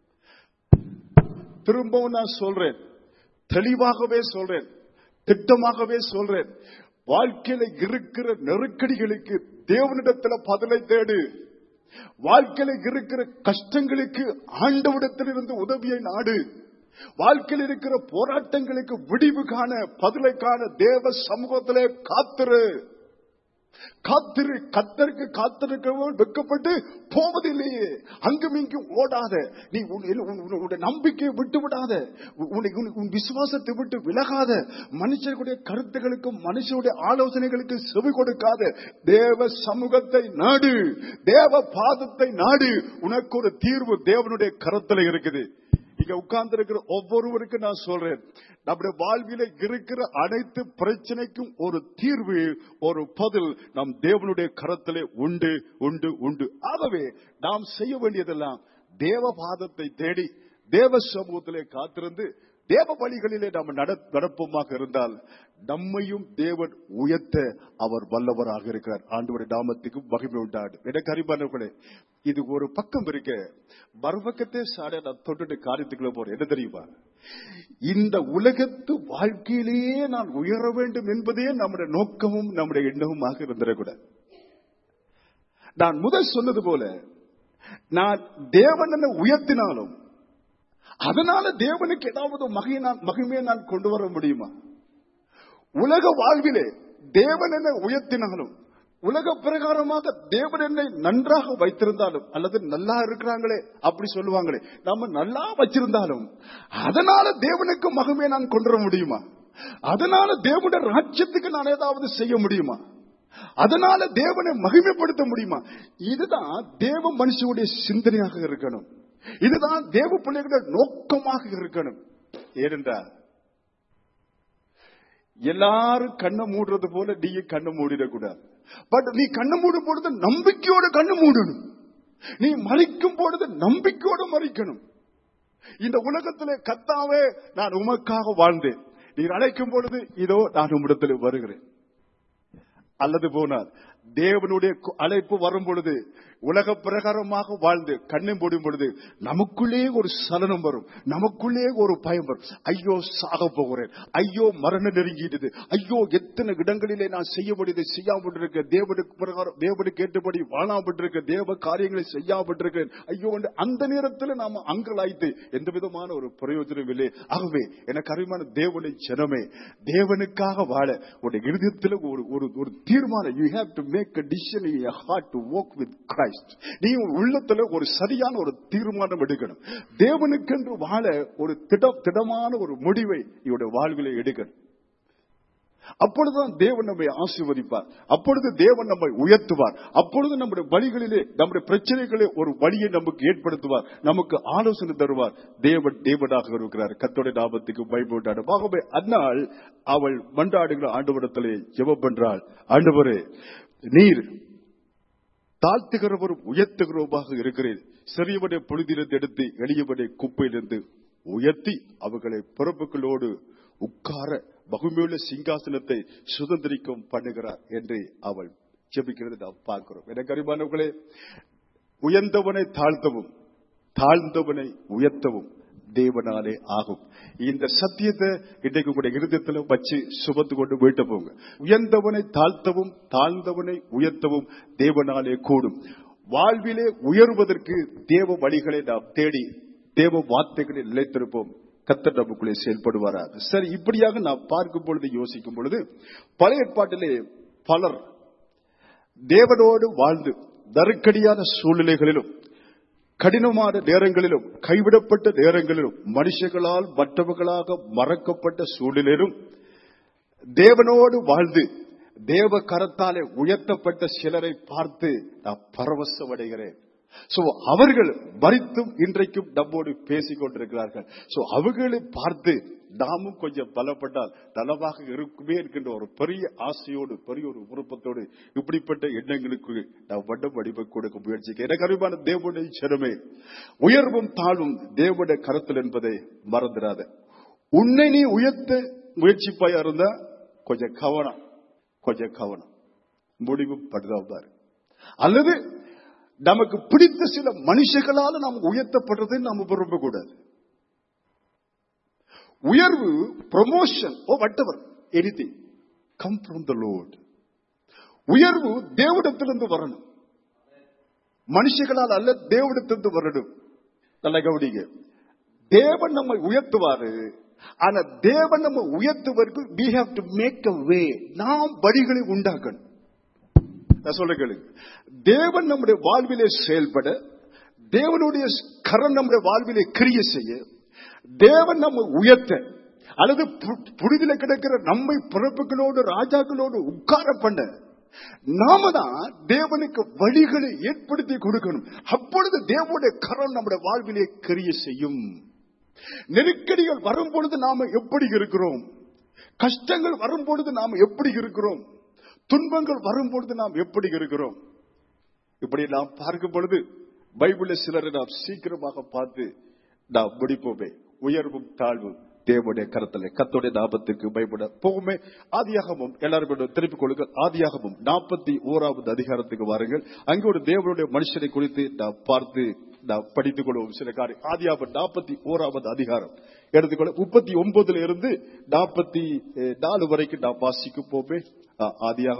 திரும்பவும் நான் சொல்றேன் தெளிவாகவே சொல்றேன் திட்டமாகவே சொல்றேன் வாழ்க்கையில இருக்கிற நெருக்கடிகளுக்கு தேவனிடத்துல பதிலை தேடு வாழ்க்கையில இருக்கிற கஷ்டங்களுக்கு ஆண்டவிடத்திலிருந்து உதவியை நாடு வாழ்க்கையில் இருக்கிற போராட்டங்களுக்கு விடிவு காண பதிலை காண தேவ சமூகத்திலே காத்திரு காத்திரு கத்தருக்கு காத்திருக்கிறவர்கள் வெக்கப்பட்டு போவதில்லையே அங்கும் இங்கும் ஓடாத நீ உன்- உன்- உன்- உன்னுடைய நம்பிக்கையை விட்டு விடாத உன்னை- உன் உன் விசுவாசத்தை விட்டு விலகாத மனுஷர்களுடைய கருத்துகளுக்கும் மனுஷனுடைய ஆலோசனைகளுக்கு செவி கொடுக்காத தேவ சமூகத்தை நாடு தேவ பாதத்தை நாடு உனக்கு ஒரு தீர்வு தேவனுடைய கரத்துல இருக்குது இங்க உட்கார்ந்து இருக்கிற ஒவ்வொருவருக்கும் நான் சொல்றேன் நம்முடைய வாழ்வில இருக்கிற அனைத்து பிரச்சனைக்கும் ஒரு தீர்வு ஒரு பதில் நம் தேவனுடைய கரத்திலே உண்டு உண்டு உண்டு ஆகவே நாம் செய்ய வேண்டியதெல்லாம் தேவ பாதத்தை தேடி தேவ சமூகத்திலே காத்திருந்து தேவ வழிகளிலே நாம் நட- நடப்போமாக இருந்தால் நம்மையும் தேவன் உயர்த்த அவர் வல்லவராக இருக்கிறார் ஆண்டவருடைய நாமத்துக்கு மகிமை உண்டாடு எனக்கு அறிவானவர்களே இது ஒரு பக்கம் இருக்க மறுபக்கத்தே சாட நான் தொட்டுட்டு காரியத்துக்குள்ள போறேன் என்ன தெரியுமா இந்த உலகத்து வாழ்க்கையிலேயே நான் உயர வேண்டும் என்பதே நம்முடைய நோக்கமும் நம்முடைய எண்ணமுமாக இருந்திடக்கூடாது நான் முதல் சொன்னது போல நான் தேவன் என்னை உயர்த்தினாலும் அதனால தேவனுக்கு ஏதாவது மகிமை நான் மகிமையை நான் கொண்டு வர முடியுமா உலக வாழ்விலே தேவன் என்னை உயர்த்தினாலும் உலக பிரகாரமாக தேவன் என்னை நன்றாக வைத்திருந்தாலும் அல்லது நல்லா இருக்கிறாங்களே அப்படி சொல்லுவாங்களே நம்ம நல்லா வச்சிருந்தாலும் அதனால தேவனுக்கு மகமே நான் கொண்டு வர முடியுமா அதனால தேவனுடைய ராஜ்யத்துக்கு நான் ஏதாவது செய்ய முடியுமா அதனால தேவனை மகிமைப்படுத்த முடியுமா இதுதான் தேவ மனுஷனுடைய சிந்தனையாக இருக்கணும் இதுதான் தேவ பிள்ளைகளுடைய நோக்கமாக இருக்கணும் ஏனென்றால் எல்லாரும் கண்ணை மூடுறது போல நீ கண்ணை மூடிடக்கூடாது பட் நீ கண்ணை மூடும் பொழுது நம்பிக்கையோட கண்ணு மூடணும் நீ மறிக்கும் பொழுது நம்பிக்கையோட மறிக்கணும் இந்த உலகத்திலே கத்தாவே நான் உமக்காக வாழ்ந்தேன் நீர் அழைக்கும் பொழுது இதோ நான் உம்மிடத்தில் வருகிறேன் அல்லது போனால் தேவனுடைய கு- அழைப்பு வரும் பொழுது உலக பிரகாரமாக வாழ்ந்து கண்ணை மூடும் பொழுது நமக்குள்ளே ஒரு சலனம் வரும் நமக்குள்ளே ஒரு பயம் வரும் ஐயோ சாக போகிறேன் ஐயோ மரணம் நெருங்கிடுது ஐயோ எத்தனை இடங்களிலே நான் செய்ய முடியுது செய்யாமட்டிருக்க தேவனுக்கு பிரகாரம் தேவனுக்கு ஏற்றபடி வாழாமட்டிருக்க தேவ காரியங்களை செய்யாமட்டிருக்கேன் ஐயோ என்று அந்த நேரத்தில் நாம அங்கலாய்த்து எந்த விதமான ஒரு பிரயோஜனம் இல்லை ஆகவே எனக்கு அறிமான தேவனை ஜனமே தேவனுக்காக வாழ உடைய இருதயத்தில் ஒரு ஒரு ஒரு தீர்மானம் you have to make a decision in your heart to walk with Christ நீ உன் உள்ளத்துல ஒரு சரியான ஒரு தீர்மானம் எடுக்கணும் தேவனுக்கென்று வாழ ஒரு திட திடமான ஒரு முடிவை இவருடைய வாழ்விலே எடுக்கணும் அப்பொழுதுதான் தேவன் நம்மை ஆசீர்வதிப்பார் அப்பொழுது தேவன் நம்மை உயர்த்துவார் அப்பொழுது நம்முடைய வழிகளிலே நம்முடைய பிரச்சனைகளே ஒரு வழியை நமக்கு ஏற்படுத்துவார் நமக்கு ஆலோசனை தருவார் தேவன் தேவனாக இருக்கிறார் கத்தோட நாமத்துக்கு பயப்பட்டாடும் ஆகவே அந்நாள் அவள் மன்றாடுகிற ஆண்டவரத்திலே ஜெபம் பண்றாள் ஆண்டவரே நீர் தாழ்த்துகிறவரும் உயர்த்துகிறவமாக இருக்கிறேன் சிறியவனை பொழுதிலிருந்து எடுத்து எளியவனை குப்பையிலிருந்து உயர்த்தி அவர்களை பிறப்புகளோடு உட்கார மகிமையுள்ள சிங்காசனத்தை சுதந்திரிக்கும் பண்ணுகிறார் என்று அவள் ஜெபிக்கிறது நாம் பார்க்கிறோம் எனக்கு அறிவானவர்களே உயர்ந்தவனை தாழ்த்தவும் தாழ்ந்தவனை உயர்த்தவும் தேவனாலே ஆகும் இந்த சத்தியத்தை இன்றைக்கு உங்களுடைய இருதயத்தில் வச்சு சுமந்து கொண்டு வீட்டு போங்க உயர்ந்தவனை தாழ்த்தவும் தாழ்ந்தவனை உயர்த்தவும் தேவனாலே கூடும் வாழ்விலே உயர்வதற்கு தேவ வழிகளை நாம் தேடி தேவ வார்த்தைகளை நிலைத்திருப்போம் கத்தர் நமக்குள்ளே செயல்படுவாராக சரி இப்படியாக நாம் பார்க்கும் பொழுது யோசிக்கும் பொழுது பழைய ஏற்பாட்டிலே பலர் தேவனோடு வாழ்ந்து நெருக்கடியான சூழ்நிலைகளிலும் கடினமான நேரங்களிலும் கைவிடப்பட்ட நேரங்களிலும் மனுஷர்களால் மற்றவர்களாக மறக்கப்பட்ட சூழ்நிலையிலும் தேவனோடு வாழ்ந்து தேவ கரத்தாலே உயர்த்தப்பட்ட சிலரை பார்த்து நான் பரவசமடைகிறேன் சோ அவர்கள் மறித்தும் இன்றைக்கும் நம்மோடு பேசிக் கொண்டிருக்கிறார்கள் சோ அவர்களை பார்த்து நாமும் கொஞ்சம் பலப்பட்டால் நலமாக இருக்குமே என்கின்ற ஒரு பெரிய ஆசையோடு பெரிய ஒரு விருப்பத்தோடு இப்படிப்பட்ட எண்ணங்களுக்கு நாம் வண்டம் வடிவ கொடுக்க முயற்சிக்க எனக்கு அறிவான தேவனுடைய சிறமே உயர்வும் தாழ்வும் தேவனுடைய கருத்தில் என்பதை மறந்துடாத உன்னை நீ உயர்த்த முயற்சிப்பாயா இருந்தா கொஞ்சம் கவனம் கொஞ்சம் கவனம் முடிவு படுதான் பாரு அல்லது நமக்கு பிடித்த சில மனுஷர்களால நாம் உயர்த்தப்படுறதை நாம் விரும்பக்கூடாது உயர்வு promotion oh whatever anything come from the Lord உயர்வு தேவடத்திலிருந்து வரணும் மனுஷர்களால் அல்ல தேவடத்திலிருந்து வரணும் நல்ல கவனிங்க தேவன் நம்மை உயர்த்துவாரு ஆனா தேவன் நம்ம உயர்த்துவதற்கு we have to make a way நாம் வழிகளை உண்டாக்கணும் நான் சொல்ல கேளுங்க தேவன் நம்முடைய வாழ்விலே செயல்பட தேவனுடைய கரம் நம்முடைய வாழ்விலே கிரிய செய்ய தேவன் நம்ம உயர்த்த அல்லது பு- புழுதில கிடக்கிற நம்மை பிறப்புகளோடு ராஜாக்களோடு உட்கார பண்ண நாம தான் தேவனுக்கு வழிகளை ஏற்படுத்தி கொடுக்கணும் அப்பொழுது தேவனுடைய கரம் நம்முடைய வாழ்விலே கிரிய செய்யும் நெருக்கடிகள் வரும் பொழுது நாம எப்படி இருக்கிறோம் கஷ்டங்கள் வரும் பொழுது நாம் எப்படி இருக்கிறோம் துன்பங்கள் வரும் பொழுது நாம் எப்படி இருக்கிறோம் இப்படி நாம் பார்க்கும் பொழுது பைபிள சிலரை நாம் சீக்கிரமாக பார்த்து நாம் முடிப்போமே உயர்வும் தாழ்வும் தேவனுடைய கருத்துல கத்தோடைய நாபத்துக்கு பயப்பட போகுமே ஆதியாகமும் எல்லாரும் கொஞ்சம் திருப்பிக் கொள்ளுங்க ஆதியாகமும் நாற்பத்தி ஓராவது அதிகாரத்துக்கு வாருங்கள் அங்கே ஒரு தேவனுடைய மனுஷனை குறித்து நாம் பார்த்து நாம் படித்துக் கொள்வோம் சில காரியம் ஆதியாகம் நாற்பத்தி ஓராவது அதிகாரம் எடுத்துக்கொள்ள முப்பத்தி ஒன்பதுல இருந்து நாற்பத்தி நாலு வரைக்கும் நாம் வாசிக்க போமே ஆ, ஆதியாகமும்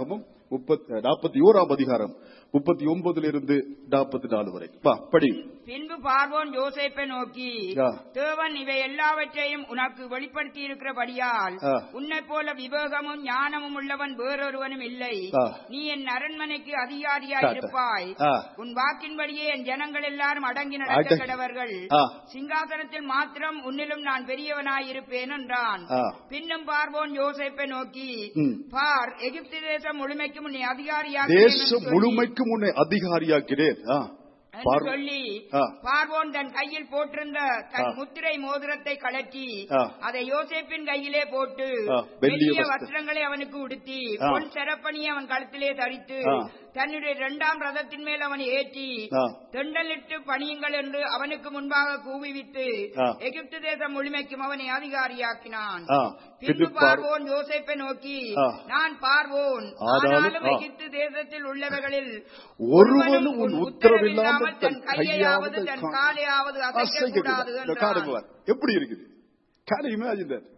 முப்பத்தி நாற்பத்தி ஓராம் அதிகாரம் முப்பத்தி ஒன்பதுல இருந்து நாற்பத்தி நாலு வரை வா படி பின்பு பார்வோன் யோசேப்பை நோக்கி ஆ. தேவன் இவை எல்லாவற்றையும் உனக்கு வெளிப்படுத்தி இருக்கிறபடியால் ஆ. உன்னை போல விவேகமும் ஞானமும் உள்ளவன் வேறொருவனும் இல்லை ஆ. நீ என் அரண்மனைக்கு அதிகாரியாய் தாத்தா. இருப்பாய் ஆ. உன் வாக்கின்படியே என் ஜனங்கள் எல்லாரும் அடங்கி அடங்கி. நடக்க கடவர்கள் ஆ. சிங்காசனத்தில் மாத்திரம் உன்னிலும் நான் பெரியவனாய் இருப்பேன் என்றான் ஆ. பின்னும் பார்வோன் யோசேப்பை நோக்கி ம். பார் எகிப்து தேசம் முழுமைக்கும் உன்னை அதிகாரியாக தேசம் முழுமைக்கும் உன்னை அதிகாரியாக்கிறேன் ஆ. என்று பார்- சொல்லி ஆ. பார்வோன் தன் கையில் போட்டிருந்த தன் ஆ. முத்திரை மோதிரத்தை கலட்டி ஆ. அதை யோசேப்பின் கையிலே போட்டு ஆ, வெள்ளிய வெள்ளிய வஸ்திரம். வஸ்திரங்களை அவனுக்கு உடுத்தி ஆ. பொன் செரப்பணியை அவன் கழுத்திலே தரித்து ஆ. தன்னுடைய இரண்டாம் ரதத்தின் மேல் அவனை ஏற்றி ஆ. தெண்டலிட்டு பணியுங்கள் என்று அவனுக்கு முன்பாக கூவிவித்து ஆ. எகிப்து தேசம் முழுமைக்கும் அவனை அதிகாரியாக்கினான் ஆ. பின்பு பின்பு பார்- பார்வோன் யோசேப்பை நோக்கி ஆ. நான் பார்வோன் ஆனாலும், ஆனாலும் ஆ. எகிப்து தேசத்தில் உள்ளவர்களில் ஒருவனும் உன் உத்தரவில்லாமல் தன் தன் கையாவது கையாவது தன் காலையாவது அசைக்க கூடாது இந்த காரணம் பார். எப்படி இருக்குது Can you imagine that?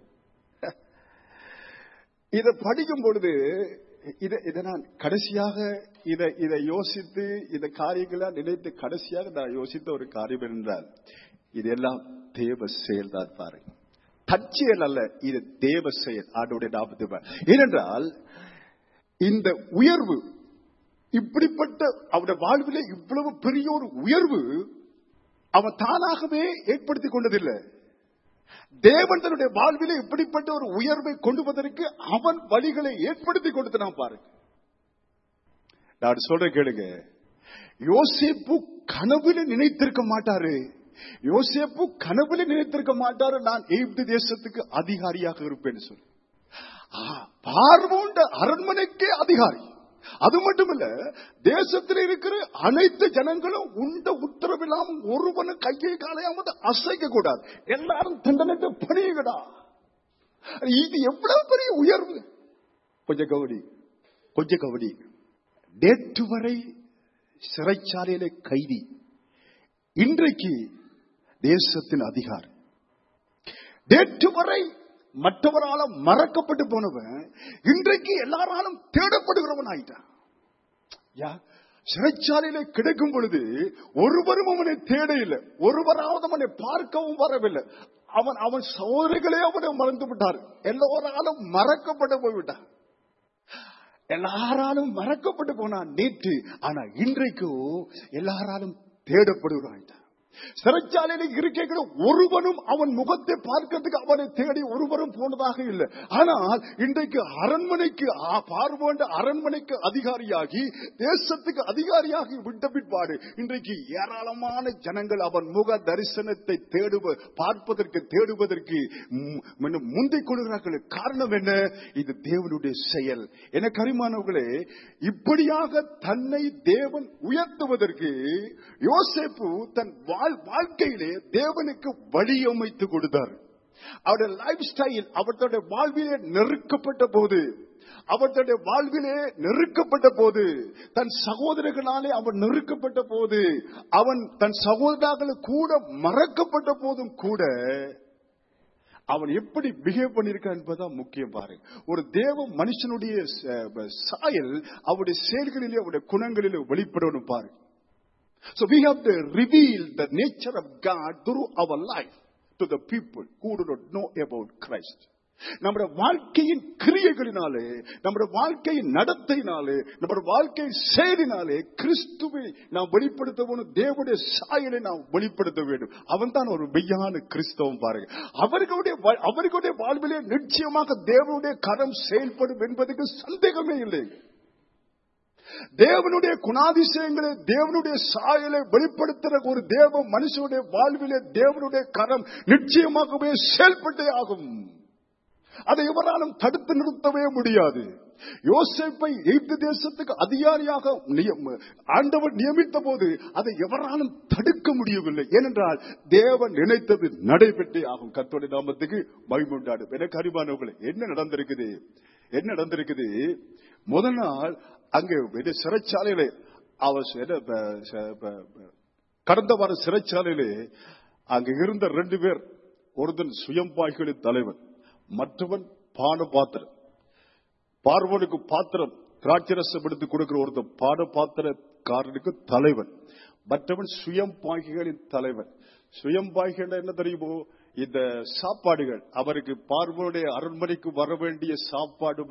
இதை படிக்கும் பொழுது இதை இதை நான் கடைசியாக இதை இதை யோசித்து இந்த காரியங்களை நினைத்து கடைசியாக நான் யோசித்த ஒரு காரியம் என்றால் இதெல்லாம் தேவ செயல் தான் பாருங்க தற்செயல் அல்ல இது தேவ செயல் ஆண்டோடைய நாற்பத்தி ஏனென்றால் இந்த உயர்வு இப்படிப்பட்ட அவருடைய வாழ்விலே இவ்வளவு பெரிய ஒரு உயர்வு அவன் தானாகவே ஏற்படுத்திக் கொண்டதில்லை தேவன் தன்னுடைய வாழ்விலே இப்படிப்பட்ட ஒரு உயர்வை கொண்டு வந்ததற்கு அவன் வழிகளை ஏற்படுத்தி கொடுத்து நான் பாருங்க நான் சொல்ற கேளுங்க யோசேப்பு கனவுல நினைத்திருக்க மாட்டாரு யோசேப்பு கனவுல நினைத்திருக்க மாட்டாரு நான் எகிப்து தேசத்துக்கு அதிகாரியாக இருப்பேன்னு சொல்லி ஆ, பார்வோண்ட அரண்மனைக்கே அதிகாரி அது மட்டுமல்ல தேசத்தில் இருக்கிற அனைத்து ஜனங்களும் உண்ட உத்தரவில்லாமல் ஒருவனும் கையை காலையாம அசைக்க கூடாது எல்லாரும் தண்டனைக்கு பணியுங்கடா இது எவ்வளவு பெரிய உயர்வு கொஞ்சம் கவனி கொஞ்சம் கவனி நேற்று வரை சிறைச்சாலையில கைதி இன்றைக்கு தேசத்தின் அதிகாரி நேற்று வரை மற்றவரால மறக்கப்பட்டு போனவன் இன்றைக்கு எல்லாராலும் தேடப்படுகிறவன் ஆயிட்டான் யா சிறைச்சாலையில கிடைக்கும் பொழுது ஒருவரும் அவனை தேட இல்லை ஒருவராவது அவனை பார்க்கவும் வரவில்லை அவன் அவன் சோதனைகளே அவனை மறந்து விட்டார் எல்லோராலும் மறக்கப்பட்டு போய்விட்டான் எல்லாராலும் மறக்கப்பட்டு போனான் நேற்று ஆனா இன்றைக்கு எல்லாராலும் தேடப்படுகிறான் சிறைச்சாலையில இருக்கிற ஒருவனும் அவன் முகத்தை பார்க்கிறதுக்கு அவனை தேடி ஒருவரும் போனதாக இல்லை ஆனால் இன்றைக்கு அரண்மனைக்கு ஆ, பார்வோண்ட அரண்மனைக்கு அதிகாரியாகி தேசத்துக்கு அதிகாரியாகி விட்ட பிற்பாடு இன்றைக்கு ஏராளமான ஜனங்கள் அவன் முக தரிசனத்தை தேடுவ பார்ப்பதற்கு தேடுவதற்கு ம், இன்னும் முந்திக் கொள்கிறார்கள் காரணம் என்ன இது தேவனுடைய செயல் என கரிமானவர்களே இப்படியாக தன்னை தேவன் உயர்த்துவதற்கு யோசேப்பு தன் வாழ்- வாழ்க்கையிலே தேவனுக்கு வழியமைத்து கொடுத்தார் அவருடைய லைஃப் ஸ்டைல் அவர்களுடைய வாழ்விலே நெருக்கப்பட்ட போது அவர்களுடைய வாழ்விலே நெருக்கப்பட்ட போது தன் சகோதரர்களாலே அவன் நெருக்கப்பட்ட போது அவன் தன் சகோதரர்கள் கூட மறக்கப்பட்ட போதும் கூட அவன் எப்படி பிஹேவ் பண்ணிருக்கான் என்பதுதான் முக்கியம் பாருங்க ஒரு தேவ மனுஷனுடைய ச- சாயல் அவருடைய செயல்களிலே அவருடைய குணங்களிலே வெளிப்படணும் பாருங்க So we have to reveal the nature of God through our life to the people who do not know about Christ. நம்முடைய வாழ்க்கையின் கிரியைகளினாலே நம்முடைய வாழ்க்கையின் நடத்தையினாலே நம்முடைய வாழ்க்கையின் செயலினாலே கிறிஸ்துவை நாம் வெளிப்படுத்த வேணும் தேவனுடைய சாயலை நாம் வெளிப்படுத்த வேண்டும் அவன் தான் ஒரு மெய்யான கிறிஸ்தவம் பாருங்க அவர்களுடைய வா- அவர்களுடைய வாழ்விலே நிச்சயமாக தேவனுடைய கரம் செயல்படும் என்பதற்கு சந்தேகமே இல்லை தேவனுடைய குணாதிசயங்களை தேவனுடைய சாயலை வெளிப்படுத்துற ஒரு தேவ மனுஷனுடைய வாழ்விலே தேவனுடைய கரம் நிச்சயமாகவே செயல்பட்டே ஆகும் அதை எவராலும் தடுத்து நிறுத்தவே முடியாது யோசேப்பை எய்த்து தேசத்துக்கு அதிகாரியாக நியம்- ஆண்டவர் நியமித்த போது அதை எவராலும் தடுக்க முடியவில்லை ஏனென்றால் தேவன் நினைத்தது நடைபெற்றே ஆகும் கத்தோட நாமத்துக்கு மகிமுண்டாடும் எனக்கு அறிவானவர்களே என்ன நடந்திருக்குது என்ன நடந்திருக்குது முதல் நாள் அங்கே இது சிறைச்சாலையில அவர் என்ன, ப- ச- ப- ப- கடந்த வார சிறைச்சாலையிலே அங்க இருந்த ரெண்டு பேர் ஒருத்தன் சுயம்பாய்களின் தலைவன் மற்றவன் பான பாத்திரம் பார்வனுக்கு பாத்திரம் திராட்சரசம் எடுத்து கொடுக்கிற ஒருத்தர் பாட பாத்திரக்காரனுக்கு தலைவன் மற்றவன் சுயம்பாகிகளின் தலைவன் சுயம்பாகிகள் என்ன தெரியுமோ இந்த சாப்பாடுகள் அவருக்கு பார்வோடைய அரண்மனைக்கு வர வேண்டிய சாப்பாடு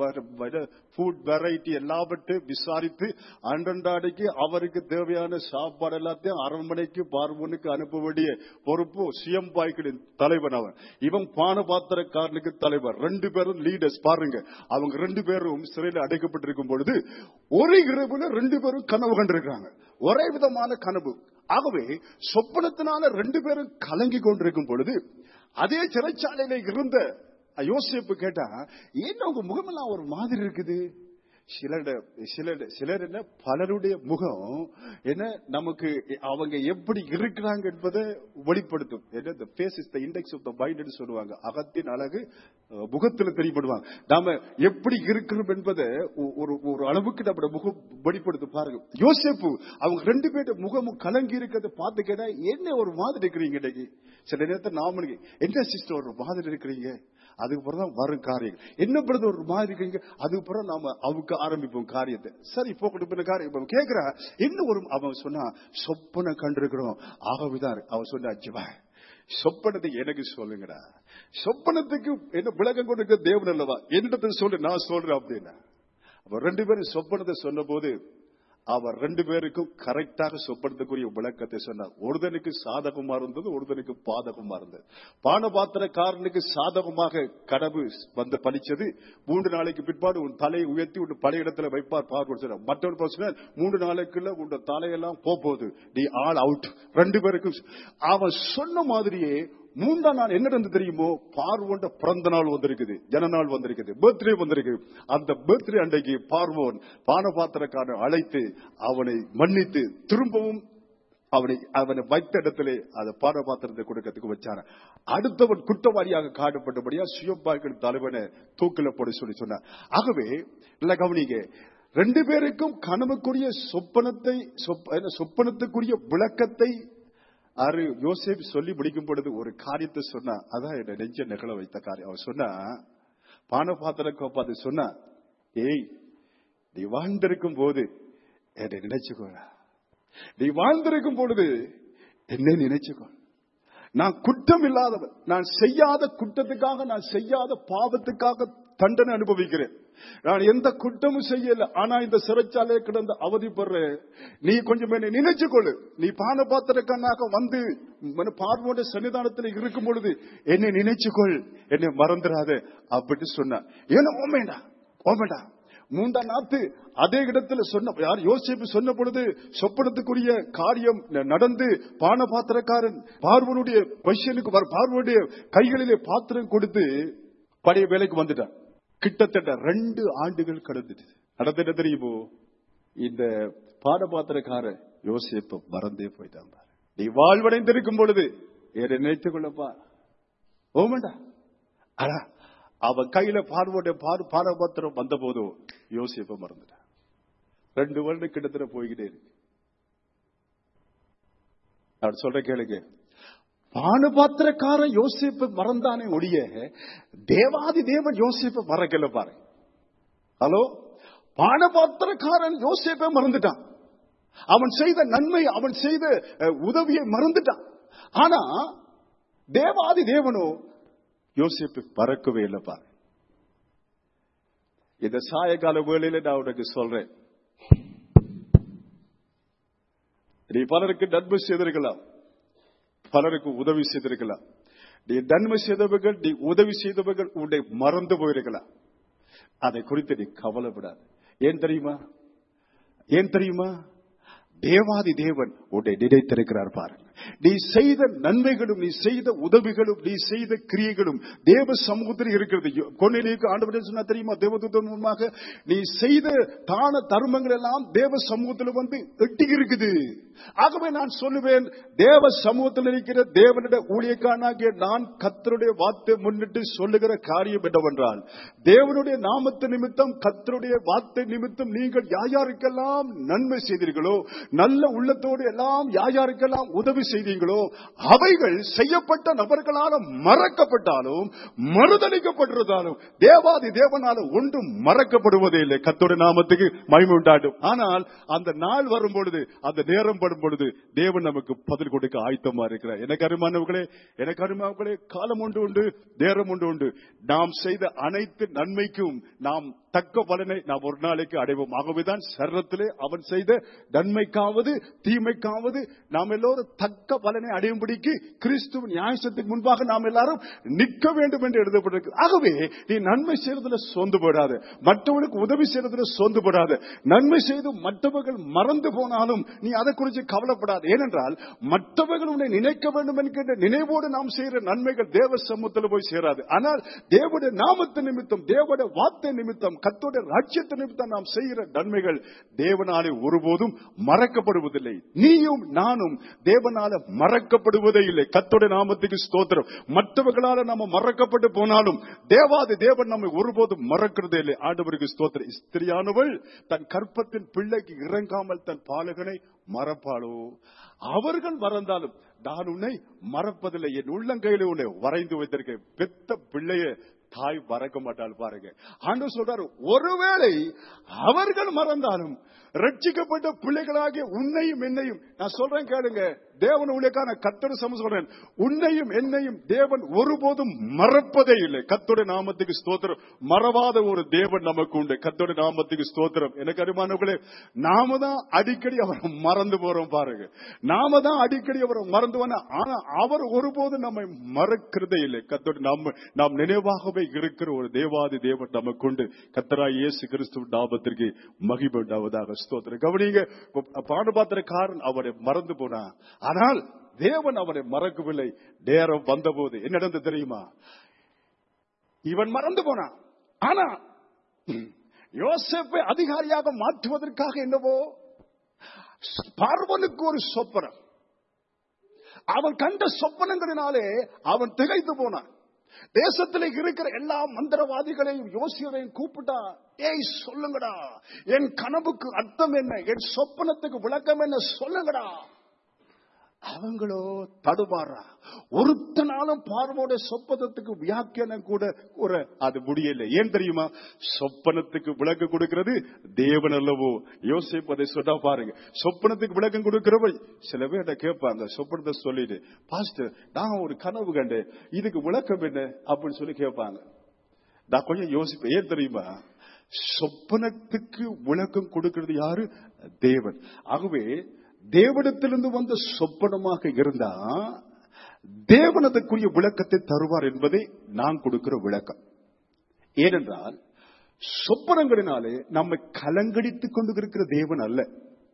ஃபுட் வெரைட்டி எல்லாவற்றையும் விசாரித்து அன்றன்றாடைக்கு அவருக்கு தேவையான சாப்பாடு எல்லாத்தையும் அரண்மனைக்கு பார்வோனுக்கு அனுப்ப வேண்டிய பொறுப்பு சுயம்பாய்களின் தலைவன் அவன் இவன் பான பாத்திரக்காரனுக்கு தலைவர் ரெண்டு பேரும் லீடர்ஸ் பாருங்க அவங்க ரெண்டு பேரும் சிறையில் அடைக்கப்பட்டிருக்கும் பொழுது ஒரு இரவுல ரெண்டு பேரும் கனவு கண்டிருக்காங்க ஒரே விதமான கனவு ஆகவே சொப்பனத்தினால ரெண்டு பேரும் கலங்கி கொண்டிருக்கும் பொழுது அதே சிறைச்சாலையில இருந்த யோசிப்பு கேட்டா ஏன் உங்க முகமெல்லாம் ஒரு மாதிரி இருக்குது சிலருடைய சிலர் சிலர் என்ன பலருடைய முகம் என்ன நமக்கு அவங்க எப்படி இருக்கிறாங்க என்பதை வெளிப்படுத்தும் என்ன the face is the index of the mind ன்னு சொல்லுவாங்க அகத்தின் அழகு அஹ், முகத்துல தெரியப்படுவாங்க நாம எப்படி இருக்கிறோம் என்பதை ஒ- ஒரு ஒரு அளவுக்கு நம்ம முகம் வெளிப்படுத்து பாருங்க யோசிப்பு அவங்க ரெண்டு பேருடைய முகமும் கலங்கி இருக்கிறத பார்த்து கேட்டா என்ன ஒரு மாதிரி இருக்கிறீங்க இன்னைக்கு சில நேரத்தை நாம என்ன சிஸ்டர் ஒரு மாதிரி இருக்கிறீங்க அதுக்கு பிறகு தான் வரும் காரியங்கள் என்ன பிறகு ஒரு மாதிரி இருக்கீங்க அதுக்கு பிறகு நாம அவுக்க ஆரம்பிப்போம் காரியத்தை சரி போக்கட்டு பின்ன காரியம் இப்ப கேட்கிறா என்ன ஒரு அவன் சொன்னா சொப்பனை கண்டிருக்கிறோம் ஆகவேதான் அவன் சொன்னா ஜிவா சொப்பனத்தை எனக்கு சொல்லுங்கடா சொப்பனத்துக்கு என்ன விளக்கம் கொடுக்க தேவன் அல்லவா என்னிடத்துல சொல்லு நான் சொல்றேன் அப்படின்னா அப்ப ரெண்டு பேரும் சொப்பனத்தை சொன்ன போது அவர் ரெண்டு பேருக்கும் கரெக்டாக சொப்பனத்துக்குரிய விளக்கத்தை சொன்னார் ஒருதனுக்கு சாதகமா இருந்தது ஒருதனுக்கு பாதகமா இருந்தது பானபாத்திரக்காரனுக்கு சாதகமாக கனவு வந்து பலிச்சது மூன்று நாளைக்கு பிற்பாடு உன் தலையை உயர்த்தி உன் பழைய இடத்துல வைப்பார் பார்க்க சொன்னார் மற்றொரு பர்சன் மூன்று நாளைக்குள்ள உன் தலையெல்லாம் போக போகுது நீ ஆல் அவுட் ரெண்டு பேருக்கும் அவன் சொன்ன மாதிரியே மூன்றாம் நாள் என்ன நடந்து தெரியுமோ பார்வோண்ட பிறந்த நாள் வந்திருக்குது ஜன நாள் வந்திருக்குது பர்த்டே வந்திருக்கு அந்த பர்த்டே அன்றைக்கு பார்வோன் பானபாத்திரக்காரன் அழைத்து அவனை மன்னித்து திரும்பவும் அவனை அவனை வைத்த இடத்திலே அந்த பானபாத்திரத்தை கொடுக்கறதுக்கு வச்சான அடுத்தவன் குற்றவாளியாக காட்டப்பட்டபடியா சுயம்பாய்கள் தலைவனை தூக்கில போட சொல்லி சொன்னார் ஆகவே இல்ல கவனிங்க ரெண்டு பேருக்கும் கனவுக்குரிய சொப்பனத்தை சொப்ப- என்ன, சொப்பனத்துக்குரிய விளக்கத்தை ஆறு யோசேப் சொல்லி முடிக்கும் பொழுது ஒரு காரியத்தை சொன்னா அதான் என்ன நெஞ்ச நெகழ வைத்த காரியம் அவன் சொன்னா பானபாத்திர கோப்பாது சொன்னா ஏய் நீ வாழ்ந்திருக்கும் போது என்னை நினைச்சுக்கோ நீ வாழ்ந்திருக்கும் பொழுது என்னை நினைச்சுக்கோ நான் குற்றம் இல்லாதவன் நான் செய்யாத குற்றத்துக்காக நான் செய்யாத பாவத்துக்காக தண்டனை அனுபவிக்கிறேன் நான் எந்த குற்றமும் செய்யல ஆனா இந்த சிறைச்சாலையை கிடந்து அவதிப்படுற நீ கொஞ்சம் என்னை நினைச்சுக்கொள்ளு நீ பான பாத்திரக்கண்ணாக வந்து மன பார்வோட சன்னிதானத்தில் இருக்கும் பொழுது என்னை நினைச்சுக்கொள் என்னை மறந்துடாத அப்படின்னு சொன்ன ஏன்னா ஓமேண்டா ஓமேண்டா மூன்றாம் நாத்து அதே இடத்துல சொன்ன யார் யோசிப்பு சொன்ன பொழுது சொப்பனத்துக்குரிய காரியம் ந- நடந்து பான பாத்திரக்காரன் பார்வனுடைய பொசிஷனுக்கு வர பார்வனுடைய கைகளிலே பாத்திரம் கொடுத்து பழைய வேலைக்கு வந்துட்டான் கிட்டத்தட்ட ரெண்டு ஆண்டுகள் கடந்துட்டு நடந்துட்டு தெரியுமோ இந்த பான பாத்திரக்காரன் யோசிப்பு மறந்தே போயிட்டான் பாரு. நீ வாழ்வடைந்திருக்கும் பொழுது என்னை நினைத்துக் கொள்ளப்பா ஓமண்டா ஆனா அவன் கையில பார்வோட பார் பாரபத்திரம் வந்த போதும் யோசிப்ப மறந்துட்டான் ரெண்டு வருடம் கிட்டத்தட்ட போய்கிட்டே இருக்கு நான் சொல்ற கேளுங்க பானுபாத்திரக்காரன் யோசிப்பை மறந்தானே ஒழிய தேவாதி தேவன் யோசிப்பை மறக்கல பாரு ஹலோ பானபாத்திரக்காரன் யோசிப்பை மறந்துட்டான் அவன் செய்த நன்மை அவன் செய்த அஹ், உதவியை மறந்துட்டான் ஆனா தேவாதி தேவனோ யோசிப்பு பறக்கவே இல்லை பாரு இந்த சாயங்கால வேளையில நான் உனக்கு சொல்றேன் நீ பலருக்கு நன்மை செய்திருக்கலாம் பலருக்கு உதவி செய்திருக்கலாம் நீ நன்மை செய்தவர்கள் நீ உதவி செய்தவர்கள் உன்னை மறந்து போயிருக்கலாம் அதை குறித்து நீ கவலைப்படாது ஏன் தெரியுமா ஏன் தெரியுமா தேவாதி தேவன் உன்னை நினைத்திருக்கிறார் பாருங்க நீ செய்த நன்மைகளும் நீ செய்த உதவிகளும் நீ செய்த கிரியைகளும் தேவ சமூகத்தில் இருக்கிறது கொன்னிலேக்கு ஆண்டு சொன்னா தெரியுமா தேவதூதன் மூலமாக நீ செய்த தான தர்மங்கள் எல்லாம் தேவ சமூகத்தில் வந்து எட்டி இருக்குது ஆகவே நான் சொல்லுவேன் தேவ சமூகத்தில் இருக்கிற தேவனிட ஊழியக்காரனாகிய நான் கத்தருடைய வார்த்தை முன்னிட்டு சொல்லுகிற காரியம் என்னவென்றால் தேவனுடைய நாமத்து நிமித்தம் கத்தருடைய வார்த்தை நிமித்தம் நீங்கள் யார் யாருக்கெல்லாம் நன்மை செய்தீர்களோ நல்ல உள்ளத்தோடு எல்லாம் யார் யாருக்கெல்லாம் உதவி செய்தீங்களோ அவைகள் செய்யப்பட்ட நபர்களால மறக்கப்பட்டாலும் மறுதளிக்கப்பட்டிருந்தாலும் தேவாதி தேவனால ஒன்றும் மறக்கப்படுவதே இல்லை கத்தோட நாமத்துக்கு மகிமை உண்டாட்டும் ஆனால் அந்த நாள் வரும் பொழுது அந்த நேரம் படும் பொழுது தேவன் நமக்கு பதில் கொடுக்க ஆயத்தமா இருக்கிறார் எனக்கு அருமானவர்களே எனக்கு அருமானவர்களே காலம் ஒன்று உண்டு நேரம் ஒன்று உண்டு நாம் செய்த அனைத்து நன்மைக்கும் நாம் தக்க பலனை நாம் ஒரு நாளைக்கு அடைவோம் ஆகவேதான் சரத்திலே அவன் செய்த நன்மைக்காவது தீமைக்காவது நாம் எல்லோரும் தக்க பலனை அடையும்படிக்கு கிறிஸ்துவ நியாயத்துக்கு முன்பாக நாம் எல்லாரும் நிற்க வேண்டும் என்று எழுதப்பட்டிருக்கு ஆகவே நீ நன்மை செய்யறதுல சோர்ந்து போடாத மற்றவர்களுக்கு உதவி செய்யறதுல சோர்ந்து போடாத நன்மை செய்து மற்றவர்கள் மறந்து போனாலும் நீ அதை குறித்து கவலைப்படாது ஏனென்றால் மற்றவர்கள் உன்னை நினைக்க வேண்டும் என்கின்ற நினைவோடு நாம் செய்கிற நன்மைகள் தேவ சமூகத்தில் போய் சேராது ஆனால் தேவடைய நாமத்து நிமித்தம் தேவடைய வார்த்தை நிமித்தம் கத்தோட ராஜ்யத்து நிமித்தம் நாம் செய்கிற நன்மைகள் தேவனாலே ஒருபோதும் மறக்கப்படுவதில்லை நீயும் நானும் தேவனால மறக்கப்படுவதே இல்லை கத்தோட நாமத்துக்கு ஸ்தோத்திரம் மற்றவர்களால நாம மறக்கப்பட்டு போனாலும் தேவாதி தேவன் நம்மை ஒருபோதும் மறக்கிறதே இல்லை ஆண்டவருக்கு ஸ்தோத்திரம் ஸ்திரியானவள் தன் கற்பத்தின் பிள்ளைக்கு இறங்காமல் தன் பாலகனை மறப்பாளோ அவர்கள் மறந்தாலும் நான் உன்னை மறப்பதில்லை என் உள்ளங்கையில உன்னை வரைந்து வைத்திருக்கேன் பெத்த பிள்ளைய தாய் மறக்க மாட்டாள் பாருங்க ஆண்டு சொல்றாரு ஒருவேளை அவர்கள் மறந்தாலும் ரட்சிக்கப்பட்ட பிள்ளைகளாகிய உன்னையும் என்னையும் நான் சொல்றேன் கேளுங்க தேவன் ஊழியக்கான கத்தோட சம சொல்றேன் உன்னையும் என்னையும் தேவன் ஒருபோதும் மறப்பதே இல்லை கத்தோட நாமத்துக்கு ஸ்தோத்திரம் மறவாத ஒரு தேவன் நமக்கு உண்டு கத்தோட நாமத்துக்கு ஸ்தோத்திரம் எனக்கு அருமானவர்களே நாம தான் அடிக்கடி அவரை மறந்து போறோம் பாருங்க நாம தான் அடிக்கடி அவரை மறந்து போன ஆனா அவர் ஒருபோதும் நம்மை மறக்கிறதே இல்லை கத்தோட நம்ம நாம் நினைவாகவே இருக்கிற ஒரு தேவாதி தேவன் நமக்கு உண்டு கத்தராய் இயேசு கிறிஸ்துவ நாமத்திற்கு மகிமை உண்டாவதாக ஸ்தோத்திரம் கவனிங்க பாடுபாத்திரக்காரன் அவரை மறந்து போனான் ஆனால் தேவன் அவனை மறக்கவில்லை நேரம் வந்தபோது என்ன நடந்தது தெரியுமா இவன் மறந்து போனான் ஆனா யோசேப்பை அதிகாரியாக மாற்றுவதற்காக என்னவோ பார்வனுக்கு ஒரு சொப்பனம் அவன் கண்ட சொப்பனங்களினாலே அவன் திகைத்து போனான் தேசத்தில் இருக்கிற எல்லா மந்திரவாதிகளையும் யோசியரையும் கூப்பிட்டா ஏய் சொல்லுங்கடா என் கனவுக்கு அர்த்தம் என்ன என் சொப்பனத்துக்கு விளக்கம் என்ன சொல்லுங்கடா அவங்களோ தடுமாறா ஒருத்தனாலும் பார்வோட சொப்பனத்துக்கு வியாக்கியானம் கூட கூற அது முடியல ஏன் தெரியுமா சொப்பனத்துக்கு விளக்கம் கொடுக்கிறது தேவன் அல்லவோ யோசிப்பதை சொன்னா பாருங்க சொப்பனத்துக்கு விளக்கம் கொடுக்கிறவள் சில பேர் கேட்பாங்க சொப்பனத்தை சொல்லிட்டு பாஸ்டர் நான் ஒரு கனவு கண்டேன் இதுக்கு விளக்கம் என்ன அப்படின்னு சொல்லி கேட்பாங்க நான் கொஞ்சம் யோசிப்பேன் ஏன் தெரியுமா சொப்பனத்துக்கு விளக்கம் கொடுக்கிறது யாரு தேவன் ஆகவே தேவனத்திலிருந்து வந்த சொப்பனமாக இருந்தா தேவன் அதற்குரிய விளக்கத்தை தருவார் என்பதை நான் கொடுக்கிற விளக்கம் ஏனென்றால் சொப்பனங்களினாலே நம்மை கலங்கடித்துக் கொண்டு இருக்கிற தேவன் அல்ல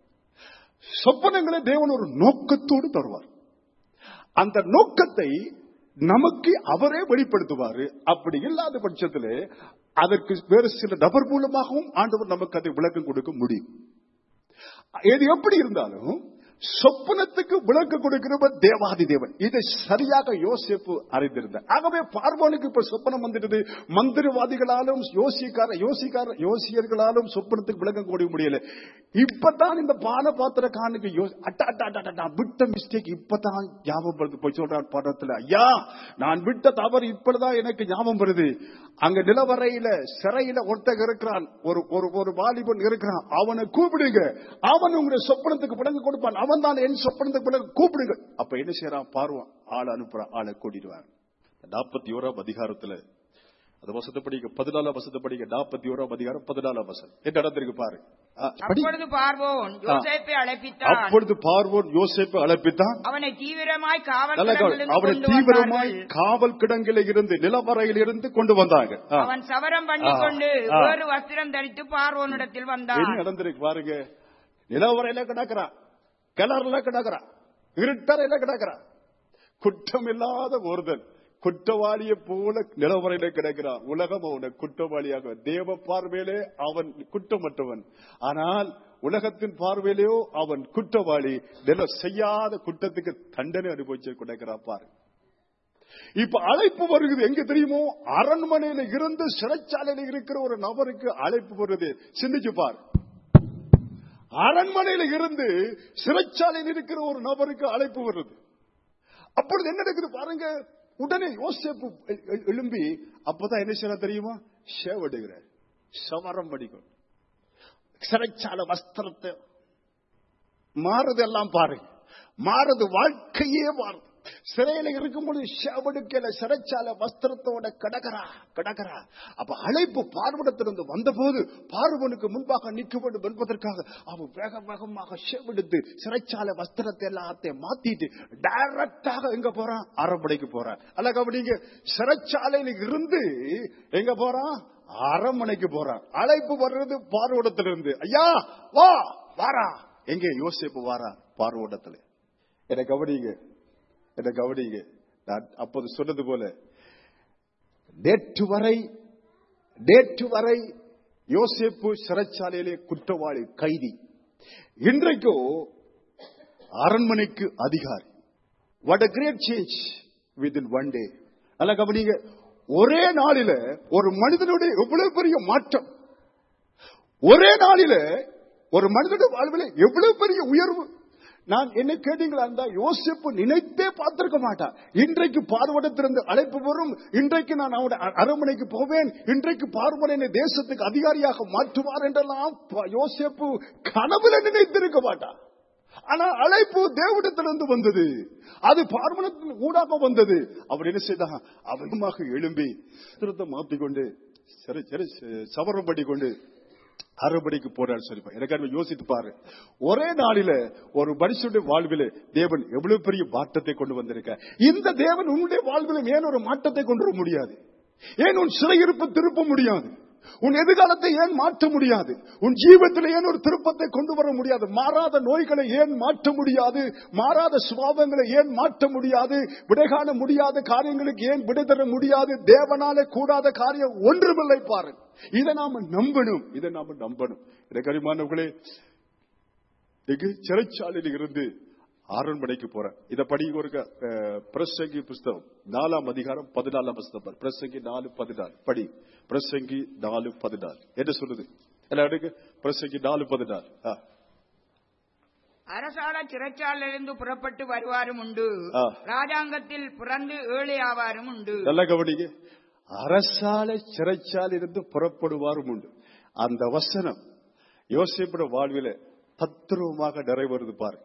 சொப்பனங்களை தேவன் ஒரு நோக்கத்தோடு தருவார் அந்த நோக்கத்தை நமக்கு அவரே வெளிப்படுத்துவாரு அப்படி இல்லாத பட்சத்தில் அதற்கு வேறு சில நபர் மூலமாகவும் ஆண்டவர் நமக்கு அதை விளக்கம் கொடுக்க முடியும் எது எப்படி இருந்தாலும் சொப்பனத்துக்கு விளக்கு கொடுக்கிறவர் தேவாதி தேவன் இதை சரியாக யோசிப்பு அறிந்திருந்தார் ஆகவே பார்வோனுக்கு இப்ப சொப்பனம் வந்துட்டது மந்திரவாதிகளாலும் யோசிக்கார யோசிக்கார யோசியர்களாலும் சொப்பனத்துக்கு விளக்கம் கொடுக்க முடியல இப்பதான் இந்த பான பாத்திர காணுக்கு விட்ட மிஸ்டேக் இப்பதான் ஞாபகம் வருது போய் சொல்றான் படத்துல ஐயா நான் விட்ட தவறு இப்பதான் எனக்கு ஞாபகம் வருது அங்க நிலவரையில சிறையில ஒருத்தக இருக்கிறான் ஒரு ஒரு ஒரு வாலிபன் இருக்கிறான் அவனை கூப்பிடுங்க அவன் உங்களுடைய சொப்பனத்துக்கு விளங்க கொடுப்பான் அவன் தான் என் சொப்பனத்துக்கு விளங்க கூப்பிடுங்க அப்ப என்ன செய்யறான் பார்வான் ஆள் அனுப்புறான் ஆளை கூட்டிடுவான் நாற்பத்தி ஓராம் அதிகாரத்துல அது வசத்தை படிக்க பதினாலாம் வசத்தை படிக்க நாற்பத்தி ஓராம் அதிகாரம் பதினாலாம் வசம் என்ன நடந்திருக்கு பாரு அப்பொழுது பார்வோன் யோசேப்பை அழைப்பித்தான் அப்பொழுது பார்வோன் யோசேப்பை அழைப்பித்தான் அவனை தீவிரமாய் காவல் நல்ல கவனி. கிடங்கிலிருந்து அவனை கொண்டு தீவிரமாய் வந்தார்கள். காவல் கிடங்கில இருந்து நிலவரையில் இருந்து கொண்டு வந்தாங்க ஆ. அவன் சவரம் பண்ணிக்கொண்டு ஆ. வேறு வஸ்திரம் தரித்து பார்வோனிடத்தில் வந்தான் என்ன நடந்திருக்கு பாருங்க நிலவரையில கிடக்குறான் கிணறுல கிடக்குறான் இருட்டறையில கிடக்குறான் குற்றம் இல்லாத ஒருதன் குற்றவாளியை போல நிலவரையில கிடக்கிறான் உலகம் அவனை குற்றவாளியாக தேவ பார்வையிலே அவன் குற்றமற்றவன் ஆனால் உலகத்தின் பார்வையிலேயோ அவன் குற்றவாளி நில செய்யாத குற்றத்துக்கு தண்டனை அனுபவிச்சு கிடக்கிறான் பாரு இப்ப அழைப்பு வருகிறது எங்க தெரியுமோ அரண்மனையில இருந்து சிறைச்சாலையில இருக்கிற ஒரு நபருக்கு அழைப்பு வருது சிந்திச்சு பார் அரண்மனையில இருந்து சிறைச்சாலையில் இருக்கிற ஒரு நபருக்கு அழைப்பு வருது அப்பொழுது என்ன நடக்குது பாருங்க உடனே யோசேப்பு எ- எ- எழும்பி அப்பதான் என்ன செய்யற தெரியுமா சேவடுகிறார் சவரம் படிக்கும் சிறைச்சால வஸ்திரத்தை மாறுது எல்லாம் பாருங்க மாறுது வாழ்க்கையே மாறுது சிறையில இருக்கும்போது ஷவடுக்கையில சிறைச்சால வஸ்திரத்தோட கடகரா கடகரா அப்ப அழைப்பு பார்வடத்திலிருந்து வந்தபோது பார்வனுக்கு முன்பாக நிற்க வேண்டும் என்பதற்காக அவன் வேக வேகமாக ஷெவெடுத்து சிறைச்சால வஸ்திரத்தை எல்லாத்தையும் மாத்திட்டு டைரக்டாக எங்க போறான் அரண்மனைக்கு போறான் அல்ல கவனிங்க சிறைச்சாலையில இருந்து எங்க போறான் அரண்மனைக்கு போறான் அழைப்பு வர்றது பார்வடத்திலிருந்து ஐயா வா வாரா எங்கே யோசிப்பு வாரா பார்வோட்டத்துல என்ன கவனிங்க என்ன கவனிங்க நான் அப்போது சொன்னது போல நேற்று வரை நேற்று வரை யோசேப்பு சிறைச்சாலையிலே குற்றவாளி கைதி இன்றைக்கோ அரண்மனைக்கு அதிகாரி what a great change within one day அல்ல கவனிங்க ஒரே நாளில ஒரு மனிதனுடைய எவ்வளவு பெரிய மாற்றம் ஒரே நாளில ஒரு மனிதனுடைய வாழ்வில் எவ்வளவு பெரிய உயர்வு நான் என்ன கேட்டீங்களா இருந்தா யோசிப்பு நினைத்தே பார்த்திருக்க மாட்டான் இன்றைக்கு பார்வடத்திலிருந்து அழைப்பு வரும் இன்றைக்கு நான் அவனுடைய அ- அரண்மனைக்கு போவேன் இன்றைக்கு பார்வனை தேசத்துக்கு அதிகாரியாக மாற்றுவார் என்றெல்லாம் ப- யோசேப்பு கனவுல நினைத்திருக்க மாட்டான் ஆனா அழைப்பு தேவடத்திலிருந்து வந்தது அது பார்வனத்தின் ஊடாக வந்தது அவர் என்ன செய்தான் அவருமாக எழும்பி திருத்த மாத்திக்கொண்டு சரி சரி சவரம் பண்ணிக்கொண்டு அறுபடிக்கு போறாரு சொல்லிப்பா எனக்கு அருமை யோசித்து பாரு ஒரே நாளில ஒரு மனுஷனுடைய வாழ்வில தேவன் எவ்வளவு பெரிய மாற்றத்தை கொண்டு வந்திருக்க இந்த தேவன் உன்னுடைய வாழ்விலும் ஏன் ஒரு மாற்றத்தை கொண்டு வர முடியாது ஏன் உன் சிறையிருப்பு திருப்ப முடியாது உன் எதிர்காலத்தை ஏன் மாற்ற முடியாது உன் ஜீவத்தில் ஏன் ஒரு திருப்பத்தை கொண்டு வர முடியாது மாறாத நோய்களை ஏன் மாற்ற முடியாது மாறாத சுபாவங்களை ஏன் மாற்ற முடியாது விடை காண முடியாத காரியங்களுக்கு ஏன் விடை தர முடியாது தேவனாலே கூடாத காரியம் ஒன்றுமில்லை பாரு இதை நாம நம்பணும் இதை நாம நம்பணும் எனக்கு அறிமானவர்களே இங்கு சிறைச்சாலையில் இருந்து அரண்மனைக்கு போறேன் இத படி ஒரு அஹ், பிரசங்கி புஸ்தகம் நாலாம் அதிகாரம் பதினாலாம் புஸ்தகம் பிரசங்கி நாலு பதினாலு படி பிரசங்கி நாலு பதினாலு என்ன சொல்லுது எல்லாம் எடுங்க பிரசங்கி நாலு பதினாலு ஆ. அரசாள சிறைச்சாலிலிருந்து புறப்பட்டு வருவாரும் உண்டு ஆ. ராஜாங்கத்தில் பிறந்து ஏழை ஆவாரும் உண்டு நல்ல கவனிங்க அரசாலை சிறைச்சாலை இருந்து புறப்படுவாரும் உண்டு அந்த வசனம் யோசிப்பட வாழ்வில தத்துருவமாக நிறைவேறுது பாரு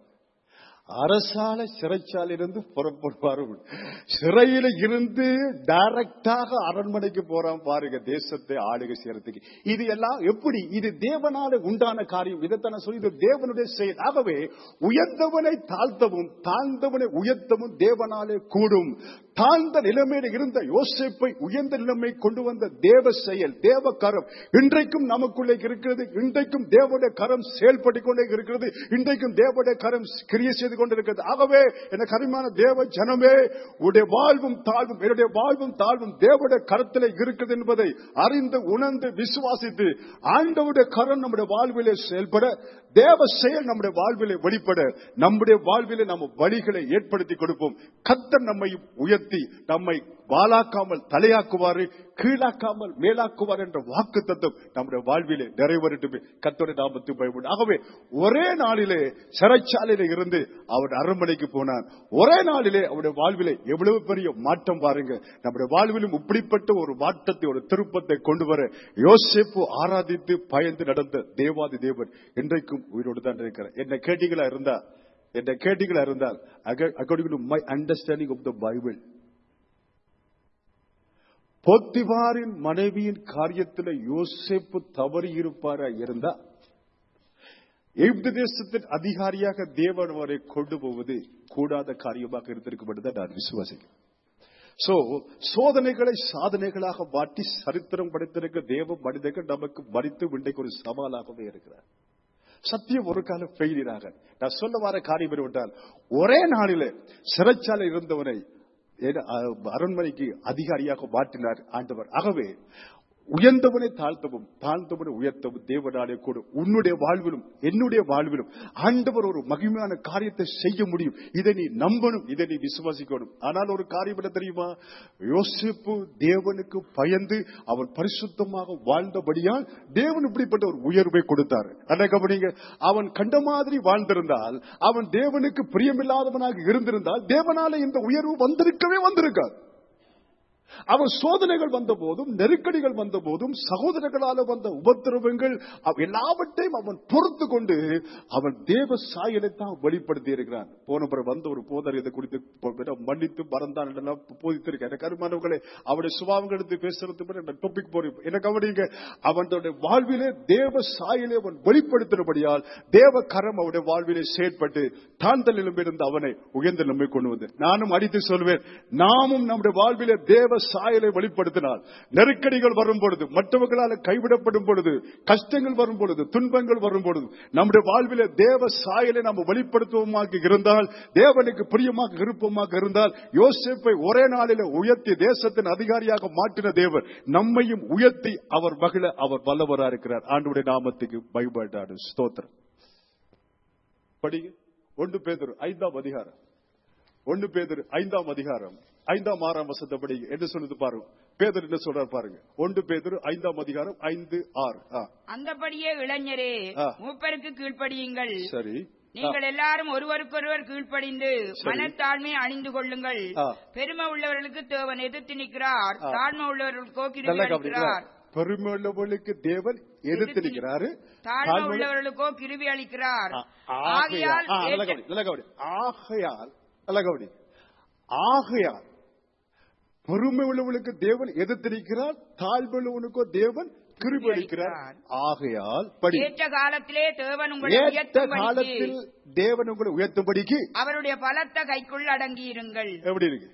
அரசால சிறைச்சாலையிலிருந்து புறப்படுவாரும் உண்டு. சிறையில இருந்து டைரக்டாக அரண்மனைக்கு போறான் பாருங்க தேசத்தை ஆளுகை செய்யறதுக்கு இது எல்லாம் எப்படி இது தேவனால உண்டான காரியம் இதைத்தான் நான் சொல்லி இது தேவனுடைய செயல் ஆகவே உயர்ந்தவனை தாழ்த்தவும் தாழ்ந்தவனை உயர்த்தவும் தேவனாலே கூடும் தாழ்ந்த நிலைமையில இருந்த யோசிப்பை உயர்ந்த நிலைமை கொண்டு வந்த தேவ செயல் தேவ கரம் இன்றைக்கும் நமக்குள்ளே இருக்கிறது இன்றைக்கும் தேவனுடைய கரம் செயல்பட்டுக் கொண்டே இருக்கிறது இன்றைக்கும் தேவனுடைய கரம் கிரிய செய்து கொண்டிருக்கிறது ஆகவே என கரிமான தேவ ஜனமே உடைய வாழ்வும் தாழ்வும் என்னுடைய வாழ்வும் தாழ்வும் தேவனுடைய கரத்தில் இருக்கிறது என்பதை அறிந்து உணர்ந்து விசுவாசித்து ஆண்டவுடைய கரம் நம்முடைய வாழ்விலே செயல்பட தேவ செயல் நம்முடைய வாழ்விலே வெளிப்பட நம்முடைய வாழ்விலே நம்ம வழிகளை ஏற்படுத்தி கொடுப்போம் கத்தர் நம்மை உயர்த்தி நம்மை வாளாக்காமல் தலையாக்குவாரு கீழாக்காமல் மேலாக்குவார் என்ற வாக்கு தத்துவம் நம்முடைய வாழ்விலே நிறைவேறட்டுமே கத்தோட நாமத்து பயப்படும் ஆகவே ஒரே நாளிலே சிறைச்சாலையில இருந்து அவர் அரண்மனைக்கு போனார் ஒரே நாளிலே அவருடைய வாழ்விலே எவ்வளவு பெரிய மாற்றம் பாருங்க நம்முடைய வாழ்விலும் இப்படிப்பட்ட ஒரு மாற்றத்தை ஒரு திருப்பத்தை கொண்டு வர யோசிப்பு ஆராதித்து பயந்து நடந்த தேவாதி தேவன் இன்றைக்கும் உயிரோடு தான் இருக்கிறார் என்ன கேட்டீங்களா இருந்தா என்ன கேட்டீங்களா இருந்தால் according to my understanding of the Bible பொத்திவாரின் மனைவியின் காரியத்தில் யோசேப்பு தவறி இருப்பாரா இருந்தா எகிப்து தேசத்தின் அதிகாரியாக தேவன் அவரை கொண்டு போவது கூடாத காரியமாக இருந்திருக்கும் என்று தான் நான் விசுவாசிக்கிறேன் சோ சோதனைகளை சாதனைகளாக மாற்றி சரித்திரம் படைத்திருக்க தேவ மனிதர்கள் நமக்கு மறித்து இன்றைக்கு ஒரு சவாலாகவே இருக்கிறார் சத்தியம் ஒரு காலம் ஃபெயிலியராக நான் சொல்ல வர காரியம் என்னவென்றால் ஒரே நாளிலே சிறைச்சாலை இருந்தவனை ஏன்னா, அஹ், அரண்மனைக்கு அதிகாரியாக மாற்றினார் ஆண்டவர் ஆகவே உயர்ந்தவனை தாழ்த்தவும் தாழ்ந்தவனை உயர்த்தவும் தேவனாலே கூட உன்னுடைய வாழ்விலும் என்னுடைய வாழ்விலும் ஆண்டவர் ஒரு மகிமையான காரியத்தை செய்ய முடியும் இதை நீ நம்பணும் இதை நீ விசுவாசிக்கணும் ஆனால் ஒரு காரியம் என்ன தெரியுமா யோசிப்பு தேவனுக்கு பயந்து அவன் பரிசுத்தமாக வாழ்ந்தபடியால் தேவன் இப்படிப்பட்ட ஒரு உயர்வை கொடுத்தார் அதை கவனிங்க அவன் கண்ட மாதிரி வாழ்ந்திருந்தால் அவன் தேவனுக்கு பிரியமில்லாதவனாக இருந்திருந்தால் தேவனால இந்த உயர்வு வந்திருக்கவே வந்திருக்காது அவன் சோதனைகள் வந்த போதும் நெருக்கடிகள் வந்த போதும் சகோதரர்களால வந்த உபத்திரவங்கள் அவ் எல்லாவற்றையும் அவன் பொறுத்து கொண்டு அவன் தேவ சாயலை தான் வெளிப்படுத்தி இருக்கிறான் போன பிறகு வந்த ஒரு போதர் இதை குறித்து போ- மன்னித்து மறந்தான் என்றெல்லாம் போதித்திருக்கேன் எனக்கு அருமானவர்களே அவருடைய சுபாவங்கள் எடுத்து பேசுறது டாபிக் போறேன் எனக்கு கவனிங்க அவனுடைய வாழ்விலே தேவ சாயலை அவன் வெளிப்படுத்தினபடியால் தேவ கரம் அவருடைய வாழ்விலே செயற்பட்டு தாழ்ந்த நிலைமையிலிருந்து அவனை உயர்ந்த நிலைமை கொண்டு வந்து நானும் அடித்து சொல்வேன் நாமும் நம்முடைய வாழ்விலே தேவ சாயலை வெளிப்படுத்தினால் நெருக்கடிகள் வரும் பொழுது மற்றவர்களால் கைவிடப்படும் பொழுது கஷ்டங்கள் வரும் பொழுது துன்பங்கள் வரும் பொழுது நம்முடைய வாழ்விலே தேவ சாயலை நாம் வெளிப்படுத்துவோமாக இருந்தால் தேவனுக்கு பிரியமாக விருப்பமாக இருந்தால் யோசேப்பை ஒரே நாளிலே உயர்த்தி தேசத்தின் அதிகாரியாக மாற்றின தேவர் நம்மையும் உயர்த்தி அவர் மகிழ அவர் வல்லவரா இருக்கிறார் ஆண்டுடைய நாமத்துக்கு பயப்பட்டாரு ஸ்தோத்திரம் படிங்க ஒன்று பேதர் ஐந்தாம் அதிகாரம் ஒன்று பேதர் ஐந்தாம் அதிகாரம் ஐந்தாம் ஆறாம் வசத்தை படிங்க என்ன சொல்லுது பாருங்க பேதர் என்ன சொல்றாரு பாருங்க ஒன்று பேதர் ஐந்தாம் அதிகாரம் ஐந்து ஆறு ஆ, அந்தபடியே இளைஞரே ஆ. மூப்பருக்கு கீழ்ப்படியுங்கள் சரி நீங்கள் எல்லாரும் ஒருவருக்கொருவர் கீழ்ப்படிந்து சரி. மனத்தாழ்மை அணிந்து கொள்ளுங்கள் ஆ. பெருமை உள்ளவர்களுக்கு தேவன் எதிர்த்து நிற்கிறார் ஆ. தாழ்மை உள்ளவர்களுக்கோ கிருபை நல்லா அளிக்கிறார் கவனிக்கிறார் பெருமை உள்ளவர்களுக்கு தேவன் எதிர்த்து நிற்கிறாரு தாழ்மை தாழ்மை- உள்ளவர்களுக்கோ கிருபி அளிக்கிறார் ஆ, ஆகையால் ஆகையால் ஆ, நல்ல ஏற்ற- கவனி, நல்ல கவனி. ஆகையால் நல்ல கவனி ஆகையால் பொறுமை உள்ளவனுக்கு தேவன் எதிர்த்திருக்கிறார் தாழ்மை உள்ளவனுக்கோ தேவன் கிருபி அளிக்கிறார் ஆகையால் படி ஏற்ற காலத்திலே தேவன் உங்களை ஏற்ற உயர்த்தும்படிக்கு காலத்தில் தேவன் உங்களை உயர்த்தும்படிக்கு அவருடைய பலத்த கைக்குள் அடங்கியிருங்கள் எப்படி இருக்கு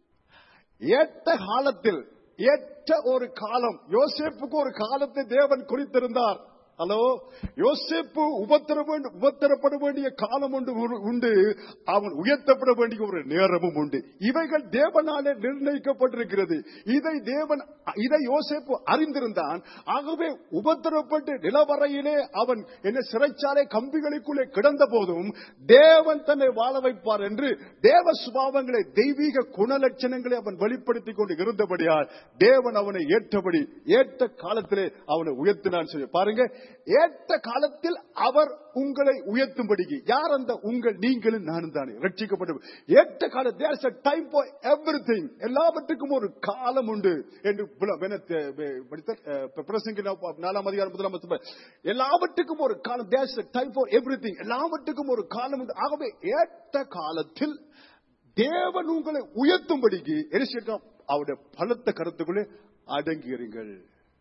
ஏற்ற காலத்தில் ஏற்ற ஒரு காலம் யோசேப்புக்கு ஒரு காலத்தை தேவன் குறித்திருந்தார் ஹலோ யோசேப்பு உபத்திர வேண்டு உபத்திரப்பட வேண்டிய காலம் உண்டு உண்டு அவன் உயர்த்தப்பட வேண்டிய ஒரு நேரமும் உண்டு இவைகள் தேவனாலே நிர்ணயிக்கப்பட்டிருக்கிறது இதை தேவன் இதை யோசேப்பு அறிந்திருந்தான் ஆகவே உபத்திரப்பட்டு நிலவரையிலே அவன் என்ன சிறைச்சாலை கம்பிகளுக்குள்ளே கிடந்த போதும் தேவன் தன்னை வாழ வைப்பார் என்று தேவ சுபாவங்களை தெய்வீக குணலட்சணங்களை அவன் வெளிப்படுத்திக் கொண்டு இருந்தபடியால் தேவன் அவனை ஏற்றபடி ஏற்ற காலத்திலே அவனை உயர்த்தினான் சொல்லி பாருங்க ஏற்ற காலத்தில் அவர் உங்களை உயர்த்தும்படிக்கு யார் அந்த உங்கள் நீங்களும் நானும் தானே ரட்சிக்கப்பட்ட ஏற்ற காலம் there's time for everything எல்லாவற்றுக்கும் ஒரு காலம் உண்டு என்று புல- என்ன தெ- வெ- படித்த, அஹ், பிரசங்கி நா- நாலாம் அதிகாரம் முதலாம் வசனம். எல்லாவற்றுக்கும் ஒரு காலம் there's time for everything எல்லாவற்றுக்கும் ஒரு காலம் உண்டு ஆகவே ஏற்ற காலத்தில் தேவன் உங்களை உயர்த்தும்படிக்கு என்ன செய்யணும் அவருடைய பலத்த கருத்துக்குள்ளே அடங்கியிருங்கள்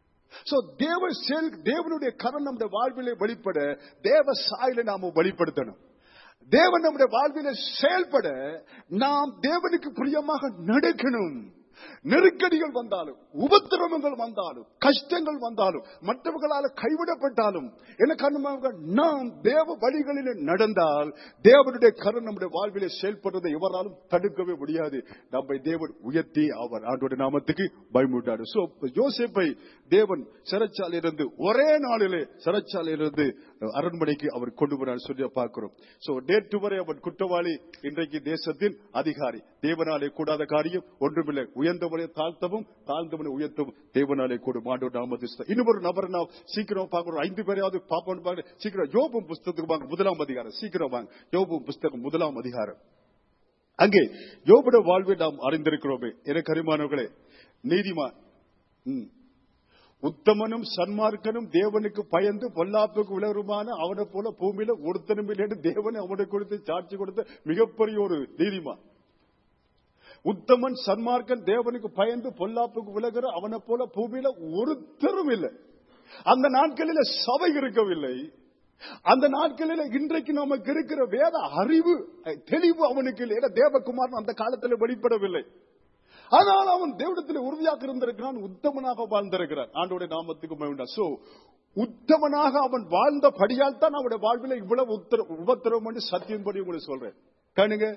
சோ தேவ செயல் தேவனுடைய கரம் நம்முடைய வாழ்விலே வெளிப்பட தேவ சாயலை நாம வெளிப்படுத்தணும் தேவன் நம்முடைய வாழ்விலே செயல்பட நாம் தேவனுக்கு பிரியமாக நடக்கணும் நெருக்கடிகள் வந்தாலும் உபத்திரவங்கள் வந்தாலும் கஷ்டங்கள் வந்தாலும் மற்றவர்களால் கைவிடப்பட்டாலும் என்ன காரணமாக நாம் தேவ வழிகளிலே நடந்தால் தேவனுடைய கரம் நம்முடைய வாழ்விலே செயல்படுறதை எவராலும் தடுக்கவே முடியாது நம்மை தேவன் உயர்த்தி அவர் ஆண்டோட நாமத்துக்கு பயமுட்டாரு சோ யோசேப்பை தேவன் சிறைச்சாலையிலிருந்து ஒரே நாளிலே சிறைச்சாலையிலிருந்து அரண்மனைக்கு அவர் கொண்டு போனார் சொல்லி பார்க்கிறோம் சோ நேற்று வரை அவன் குற்றவாளி இன்றைக்கு தேசத்தின் அதிகாரி தேவனாலே கூடாத காரியம் ஒன்றுமில்லை உயர்ந்தவனை தாழ்த்தவும் தாழ்ந்தவனை உயர்த்தவும் தேவனாலே கூடும் ஆண்டோட நாமத்தை இன்னும் ஒரு நபர் நான் சீக்கிரம் பார்க்கிறோம் ஐந்து பேரையாவது பார்ப்போம் பாருங்க சீக்கிரம் யோபும் புஸ்தகத்துக்கு வாங்க முதலாம் அதிகாரம் சீக்கிரம் வாங்க யோபும் புஸ்தகம் முதலாம் அதிகாரம் அங்கே யோபுட வாழ்வை நாம் அறிந்திருக்கிறோமே எனக்கு அருமானவர்களே நீதிமான் ம். உத்தமனும் சன்மார்க்கனும் தேவனுக்கு பயந்து பொல்லாப்புக்கு விளருமான அவனை போல பூமியில ஒருத்தனும் இல்லைன்னு தேவன் அவனை கொடுத்து சாட்சி கொடுத்த மிகப்பெரிய ஒரு நீதிமான் உத்தமன் சன்மார்க்கன் தேவனுக்கு பயந்து பொல்லாப்புக்கு விலகிற அவனை போல பூமியில ஒருத்தரும் இல்லை அந்த நாட்களில சபை இருக்கவில்லை அந்த நாட்களில இன்றைக்கு நமக்கு இருக்கிற வேத அறிவு அஹ், தெளிவு அவனுக்கு இல்லை ஏன்னா தேவகுமாரன் அந்த காலத்துல வெளிப்படவில்லை ஆனால் அவன் தேவடத்தில் உறுதியாக இருந்திருக்கிறான் உத்தமனாக வாழ்ந்திருக்கிறான் ஆண்டோட நாமத்துக்கு மகிழ்ந்தா சோ உத்தமனாக அவன் வாழ்ந்த படியால் தான் அவனுடைய வாழ்வில் இவ்வளவு உத்தர உபத்திரவம் என்று சத்தியம்படி உங்களுக்கு சொல்றேன் கணுங்க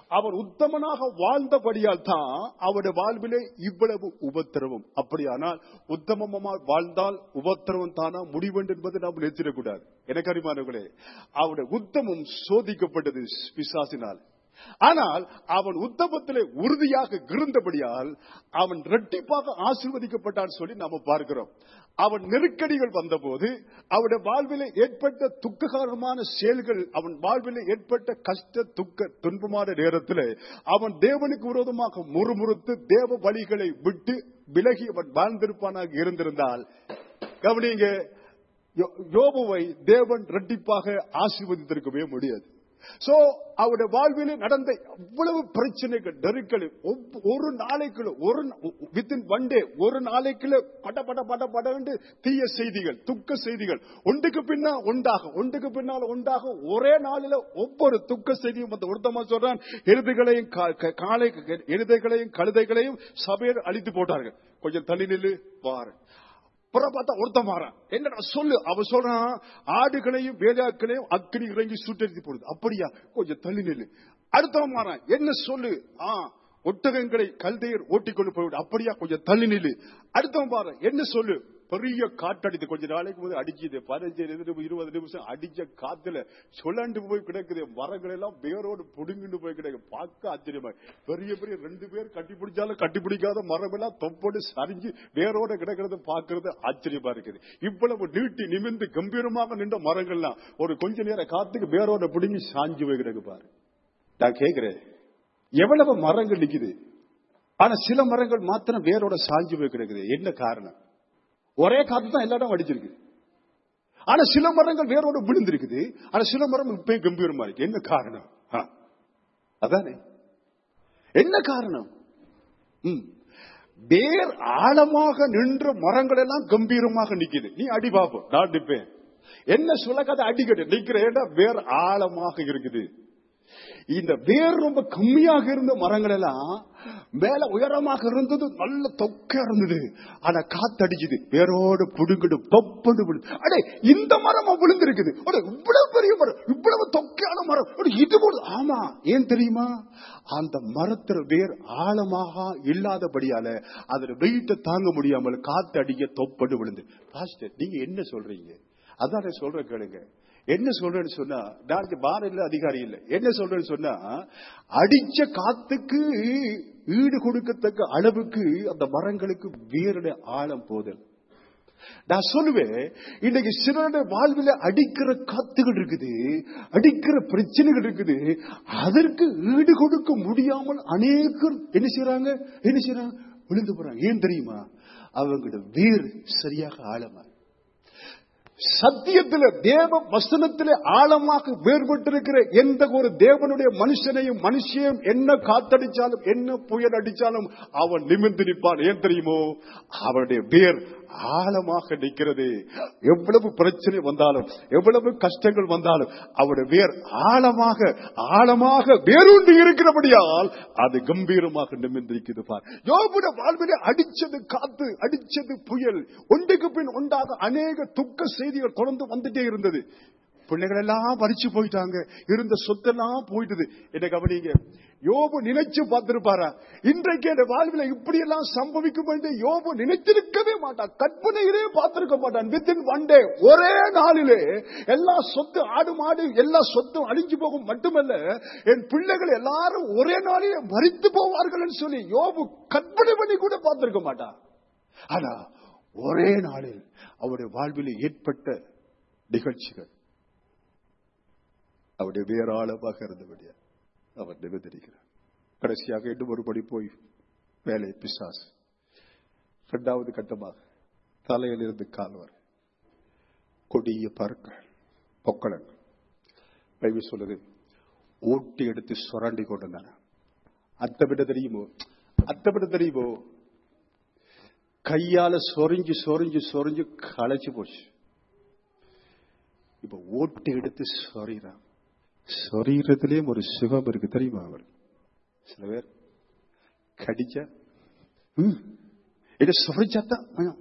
அவர் உத்தமனாக வாழ்ந்தபடியால் தான் அவருடைய வாழ்விலே இவ்வளவு உபத்திரவம் அப்படியானால் உத்தமமா வாழ்ந்தால் உபத்திரவம் தானா முடிவென்று என்பதை நாம் நினைச்சிடக்கூடாது எனக்கு அறிமானவர்களே அவருடைய உத்தமம் சோதிக்கப்பட்டது பிசாசினால் ஆனால் அவன் உத்தமத்திலே உறுதியாக இருந்தபடியால் அவன் இரட்டிப்பாக ஆசீர்வதிக்கப்பட்டான் சொல்லி நாம பார்க்கிறோம் அவன் நெருக்கடிகள் வந்தபோது அவனுடைய வாழ்விலே ஏற்பட்ட துக்ககரமான செயல்கள் அவன் வாழ்விலே ஏற்பட்ட கஷ்ட துக்க துன்பமான நேரத்தில் அவன் தேவனுக்கு விரோதமாக முறுமுறுத்து தேவ வழிகளை விட்டு விலகி அவன் வாழ்ந்திருப்பானாக இருந்திருந்தால் கவனிங்க யோ- யோபுவை தேவன் இரட்டிப்பாக ஆசீர்வதித்திருக்கவே முடியாது சோ அவருடைய வாழ்விலே நடந்த இவ்வளவு பிரச்சனைகள் நெருக்கடி ஒவ்வொ- ஒரு நாளைக்குள்ள ஒரு வித்தின் ஒன் டே ஒரு நாளைக்குள்ள பட பட பட படன்னு தீய செய்திகள் துக்க செய்திகள் ஒன்றுக்கு பின்னா ஒன்றாக ஒன்றுக்கு பின்னால் ஒன்றாக ஒரே நாளில ஒவ்வொரு துக்க செய்தியும் அந்த ஒருத்தமா சொல்றான் எருதுகளையும் கா- க- காளை எருதைகளையும் கழுதைகளையும் சபையில் அழித்து போட்டார்கள் கொஞ்சம் தள்ளி நில்லு பாரு அப்புறம் பார்த்தா ஒருத்தன் மாறான் என்னடா சொல்லு அவன் சொல்றான் ஆடுகளையும் வேதாக்களையும் அக்கினி இறங்கி சுட்டெடுத்து போடுது அப்படியா கொஞ்சம் தள்ளி நில்லு அடுத்தவன் மாறான் என்ன சொல்லு ஆ ஒட்டகங்களை கல்தையர் ஓட்டிக்கொண்டு போய்விடு அப்படியா கொஞ்சம் தள்ளி நில்லு அடுத்தவன் பாரு என்ன சொல்லு பெரிய காட்டடித்து கொஞ்ச நாளைக்கு போது அடிச்சது பதினஞ்சு நிமிஷம் இருபது நிமிஷம் அடிச்ச காத்துல சொல்லாண்டு போய் கிடக்குது மரங்கள் எல்லாம் வேரோடு புடுங்கிட்டு போய் கிடக்கு பார்க்க ஆச்சரியமா பெரிய பெரிய ரெண்டு பேர் கட்டி பிடிச்சாலும் கட்டி பிடிக்காத மரம் எல்லாம் தொப்போடு சரிஞ்சு வேரோட கிடக்கிறது பார்க்கிறது ஆச்சரியமா இருக்குது இவ்வளவு நீட்டி நிமிர்ந்து கம்பீரமாக நின்ற மரங்கள்லாம் ஒரு கொஞ்ச நேரம் காத்துக்கு வேரோட பிடுங்கி சாஞ்சு போய் கிடக்கு பாரு நான் கேக்குறேன் எவ்வளவு மரங்கள் நிக்குது ஆனா சில மரங்கள் மாத்திரம் வேரோட சாஞ்சு போய் கிடக்குது என்ன காரணம் ஒரே காத்து தான் எல்லா இடம் அடிச்சிருக்கு ஆனா சில மரங்கள் வேரோட விழுந்திருக்குது ஆனா சில மரம் இப்பயும் கம்பீரமா இருக்கு என்ன காரணம் ஆ, அதானே என்ன காரணம் ம். வேர் ஆழமாக நின்ற மரங்கள் எல்லாம் கம்பீரமாக நிக்குது நீ அடி பாப்போம் நான் நிப்பேன் என்ன சொல்லக்காத அடிக்கட்டு நிக்கிற இடம் வேர் ஆழமாக இருக்குது இந்த வேர் ரொம்ப கம்மியாக இருந்த மரங்கள் எல்லாம் மேல உயரமாக இருந்தது நல்ல தொக்க இருந்தது ஆனா காத்தடிச்சுது வேரோடு புடுங்கிடு பப்படு விழு அடே இந்த மரம் விழுந்திருக்குது அடே இவ்வளவு பெரிய மரம் இவ்வளவு தொக்கையான மரம் அடே, இது போடு ஆமா ஏன் தெரியுமா அந்த மரத்துல வேர் ஆழமாக இல்லாதபடியால அதோட வெயிட்ட தாங்க முடியாமல் காத்து அடிக்க தொப்படு விழுந்து பாஸ்டர் நீங்க என்ன சொல்றீங்க அதான் நான் சொல்றேன் கேளுங்க என்ன சொல்றேன்னு சொன்னா நான் பாரம் இல்ல அதிகாரி இல்ல என்ன சொல்றேன்னு சொன்னா அடிச்ச காத்துக்கு ஈடு கொடுக்கத்தக்க அளவுக்கு அந்த மரங்களுக்கு வேருடைய ஆழம் போதல் நான் சொல்லுவேன் இன்னைக்கு சிலருடைய வாழ்வில் அடிக்கிற காத்துகள் இருக்குது அடிக்கிற பிரச்சனைகள் இருக்குது அதற்கு ஈடு கொடுக்க முடியாமல் அநேகர் என்ன செய்யறாங்க என்ன செய்யறாங்க விழுந்து போறாங்க ஏன் தெரியுமா அவங்களோட வேர் சரியாக ஆழமா இருக்கு. சத்தியத்தில் தேவ வசனத்திலே ஆழமாக வேறுபட்டிருக்கிற எந்த ஒரு தேவனுடைய மனுஷனையும் மனுஷையும் என்ன காத்தடிச்சாலும் என்ன புயல் அடிச்சாலும் அவன் நிமிர்ந்து நிற்பான் ஏன் தெரியுமோ அவனுடைய வேர் ஆழமாக நிற்கிறது எவ்வளவு பிரச்சனை வந்தாலும் எவ்வளவு கஷ்டங்கள் வந்தாலும் அவருடைய வேர் ஆழமாக ஆழமாக வேரூன்றி இருக்கிறபடியால் அது கம்பீரமாக நிமிர்ந்திருக்கிறது பார் யோபுட வாழ்விலே அடிச்சது காத்து அடிச்சது புயல் ஒன்றுக்கு பின் ஒன்றாக அநேக துக்க செய்திகள் தொடர்ந்து வந்துட்டே இருந்தது பிள்ளைகள் எல்லாம் பறிச்சு போயிட்டாங்க இருந்த சொத்தெல்லாம் போயிட்டது என்ன கவனிங்க யோபு நினைச்சு பார்த்திருப்பாரா இன்றைக்கு என் வாழ்வில் இப்படி எல்லாம் சம்பவிக்கும் என்று யோபு நினைத்திருக்கவே மாட்டான் கற்பனையிலே பார்த்திருக்க மாட்டான் வித்தின் ஒன் டே ஒரே நாளிலே எல்லா சொத்து ஆடு மாடு எல்லா சொத்தும் அழிஞ்சு போகும் மட்டுமல்ல என் பிள்ளைகள் எல்லாரும் ஒரே நாளிலே மறித்து போவார்கள் என்று சொல்லி யோபு கற்பனை பண்ணி கூட பார்த்திருக்க மாட்டான் ஆனா ஒரே நாளில் அவருடைய வாழ்வில் ஏற்பட்ட நிகழ்ச்சிகள் அவருடைய வேறாளமாக இருந்தபடியா அவர் நிபந்தரிக்கிறார் கடைசியாக இன்னும் ஒருபடி போய் வேலை பிசாஸ் இரண்டாவது கட்டமாக தலையிலிருந்து கால் வரை கொடிய பருக்கள் பொக்களங்கள் பைபிள் சொல்லுது ஓட்டி எடுத்து சுரண்டி கொண்டிருந்தான அத்தை விட தெரியுமோ அத்தை விட தெரியுமோ கையால சொரிஞ்சு சொரிஞ்சு சொரிஞ்சு களைச்சு போச்சு இப்ப ஓட்டி எடுத்து சொறிறான் சொரீரத்திலேயும் ஒரு சுகம் இருக்கு தெரியுமா அவர் சில பேர் கடிச்சா ம், இதை சொரிச்சாத்தான் பயம்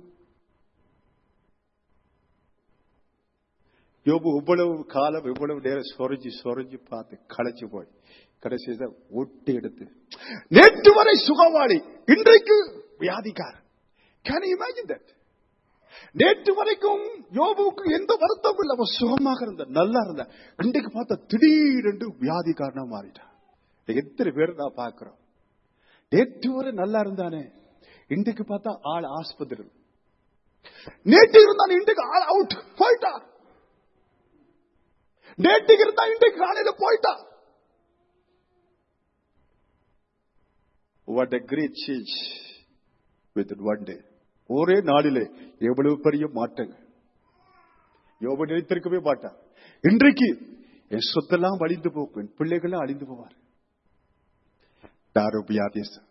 யோபு இவ்வளவு காலம் இவ்வளவு நேரம் சொரிஞ்சு சொரிஞ்சு பார்த்து களைச்சு போய் கடைசியில ஒட்டி எடுத்து நேற்று வரை சுகவாளி இன்றைக்கு வியாதிக்காரன் கேன் இமேஜின் தட் நேற்று வரைக்கும் யோபுவுக்கு எந்த வருத்தமும் இல்லை அவன் சுகமாக இருந்த நல்லா இருந்த இன்றைக்கு பார்த்தா திடீரென்று வியாதிக்காரனா மாறிட்டான் எத்தனை பேர் நான் பார்க்கிறோம் நேற்று வரை நல்லா இருந்தானே இன்றைக்கு பார்த்தா ஆள் ஆஸ்பத்திரி நேற்று இருந்தான் இன்றைக்கு ஆள் அவுட் போயிட்டா நேற்றுக்கு இருந்தா இன்றைக்கு காலையில போயிட்டா what a great change within one day ஒரே நாளிலே எவ்வளவு பெரிய மாற்றங்கள் யோபு நினைத்திருக்கவே மாட்டான் இன்றைக்கு என் சொத்தெல்லாம் அழிந்து போகும் என் பிள்ளைகள்லாம் அழிந்து போவார் தாரோபியாதேசம்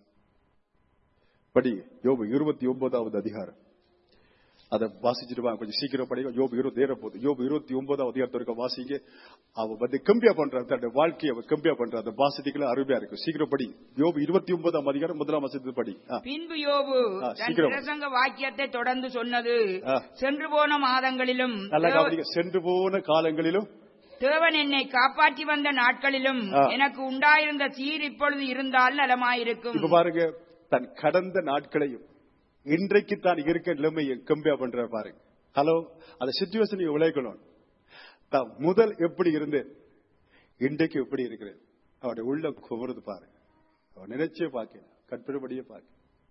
படி யோபு இருபத்தி ஒன்பதாவது அதிகாரம் அதை வாசிச்சுட்டு வாங்க கொஞ்சம் சீக்கிரம் படிங்க யோபு இருபத்தி ஏற போகுது யோபு இருபத்தி ஒன்பதாவது அதிகாரத்தை இருக்க வாசிங்க அவ வந்து கம்பியா பண்றான் தன்னுடைய வாழ்க்கையை அவ கம்பியா பண்றான் அந்த வாசிக்கலாம் அருமையா இருக்கு சீக்கிரம் படி யோபு இருபத்தி ஒன்பதாம் அதிகாரம் முதலாம் வசதி படி ஆ. பின்பு யோபு ஆ, தன் சீக்கிரம். பிரசங்க வாக்கியத்தை தொடர்ந்து சொன்னது ஆ. சென்று போன மாதங்களிலும் நல்லா தேவ- கவனிங்க சென்று போன காலங்களிலும் தேவன் என்னை காப்பாற்றி வந்த நாட்களிலும் ஆ. எனக்கு உண்டாயிருந்த சீர் இப்பொழுது இருந்தால் நலமாயிருக்கும் இப்ப பாருங்க தன் கடந்த நாட்களையும் இன்றைக்கு தான் இருக்க நிலைமையை கம்பியா பண்ற பாருங்க ஹலோ அந்த சுச்சுவேஷன் விளைக்கணும் தான் முதல் எப்படி இருந்து இன்றைக்கு எப்படி இருக்கிறேன் அவருடைய உள்ள குமருது பாருங்க அவன் நினைச்சே பார்க்க கற்பனைப்படியே பார்க்க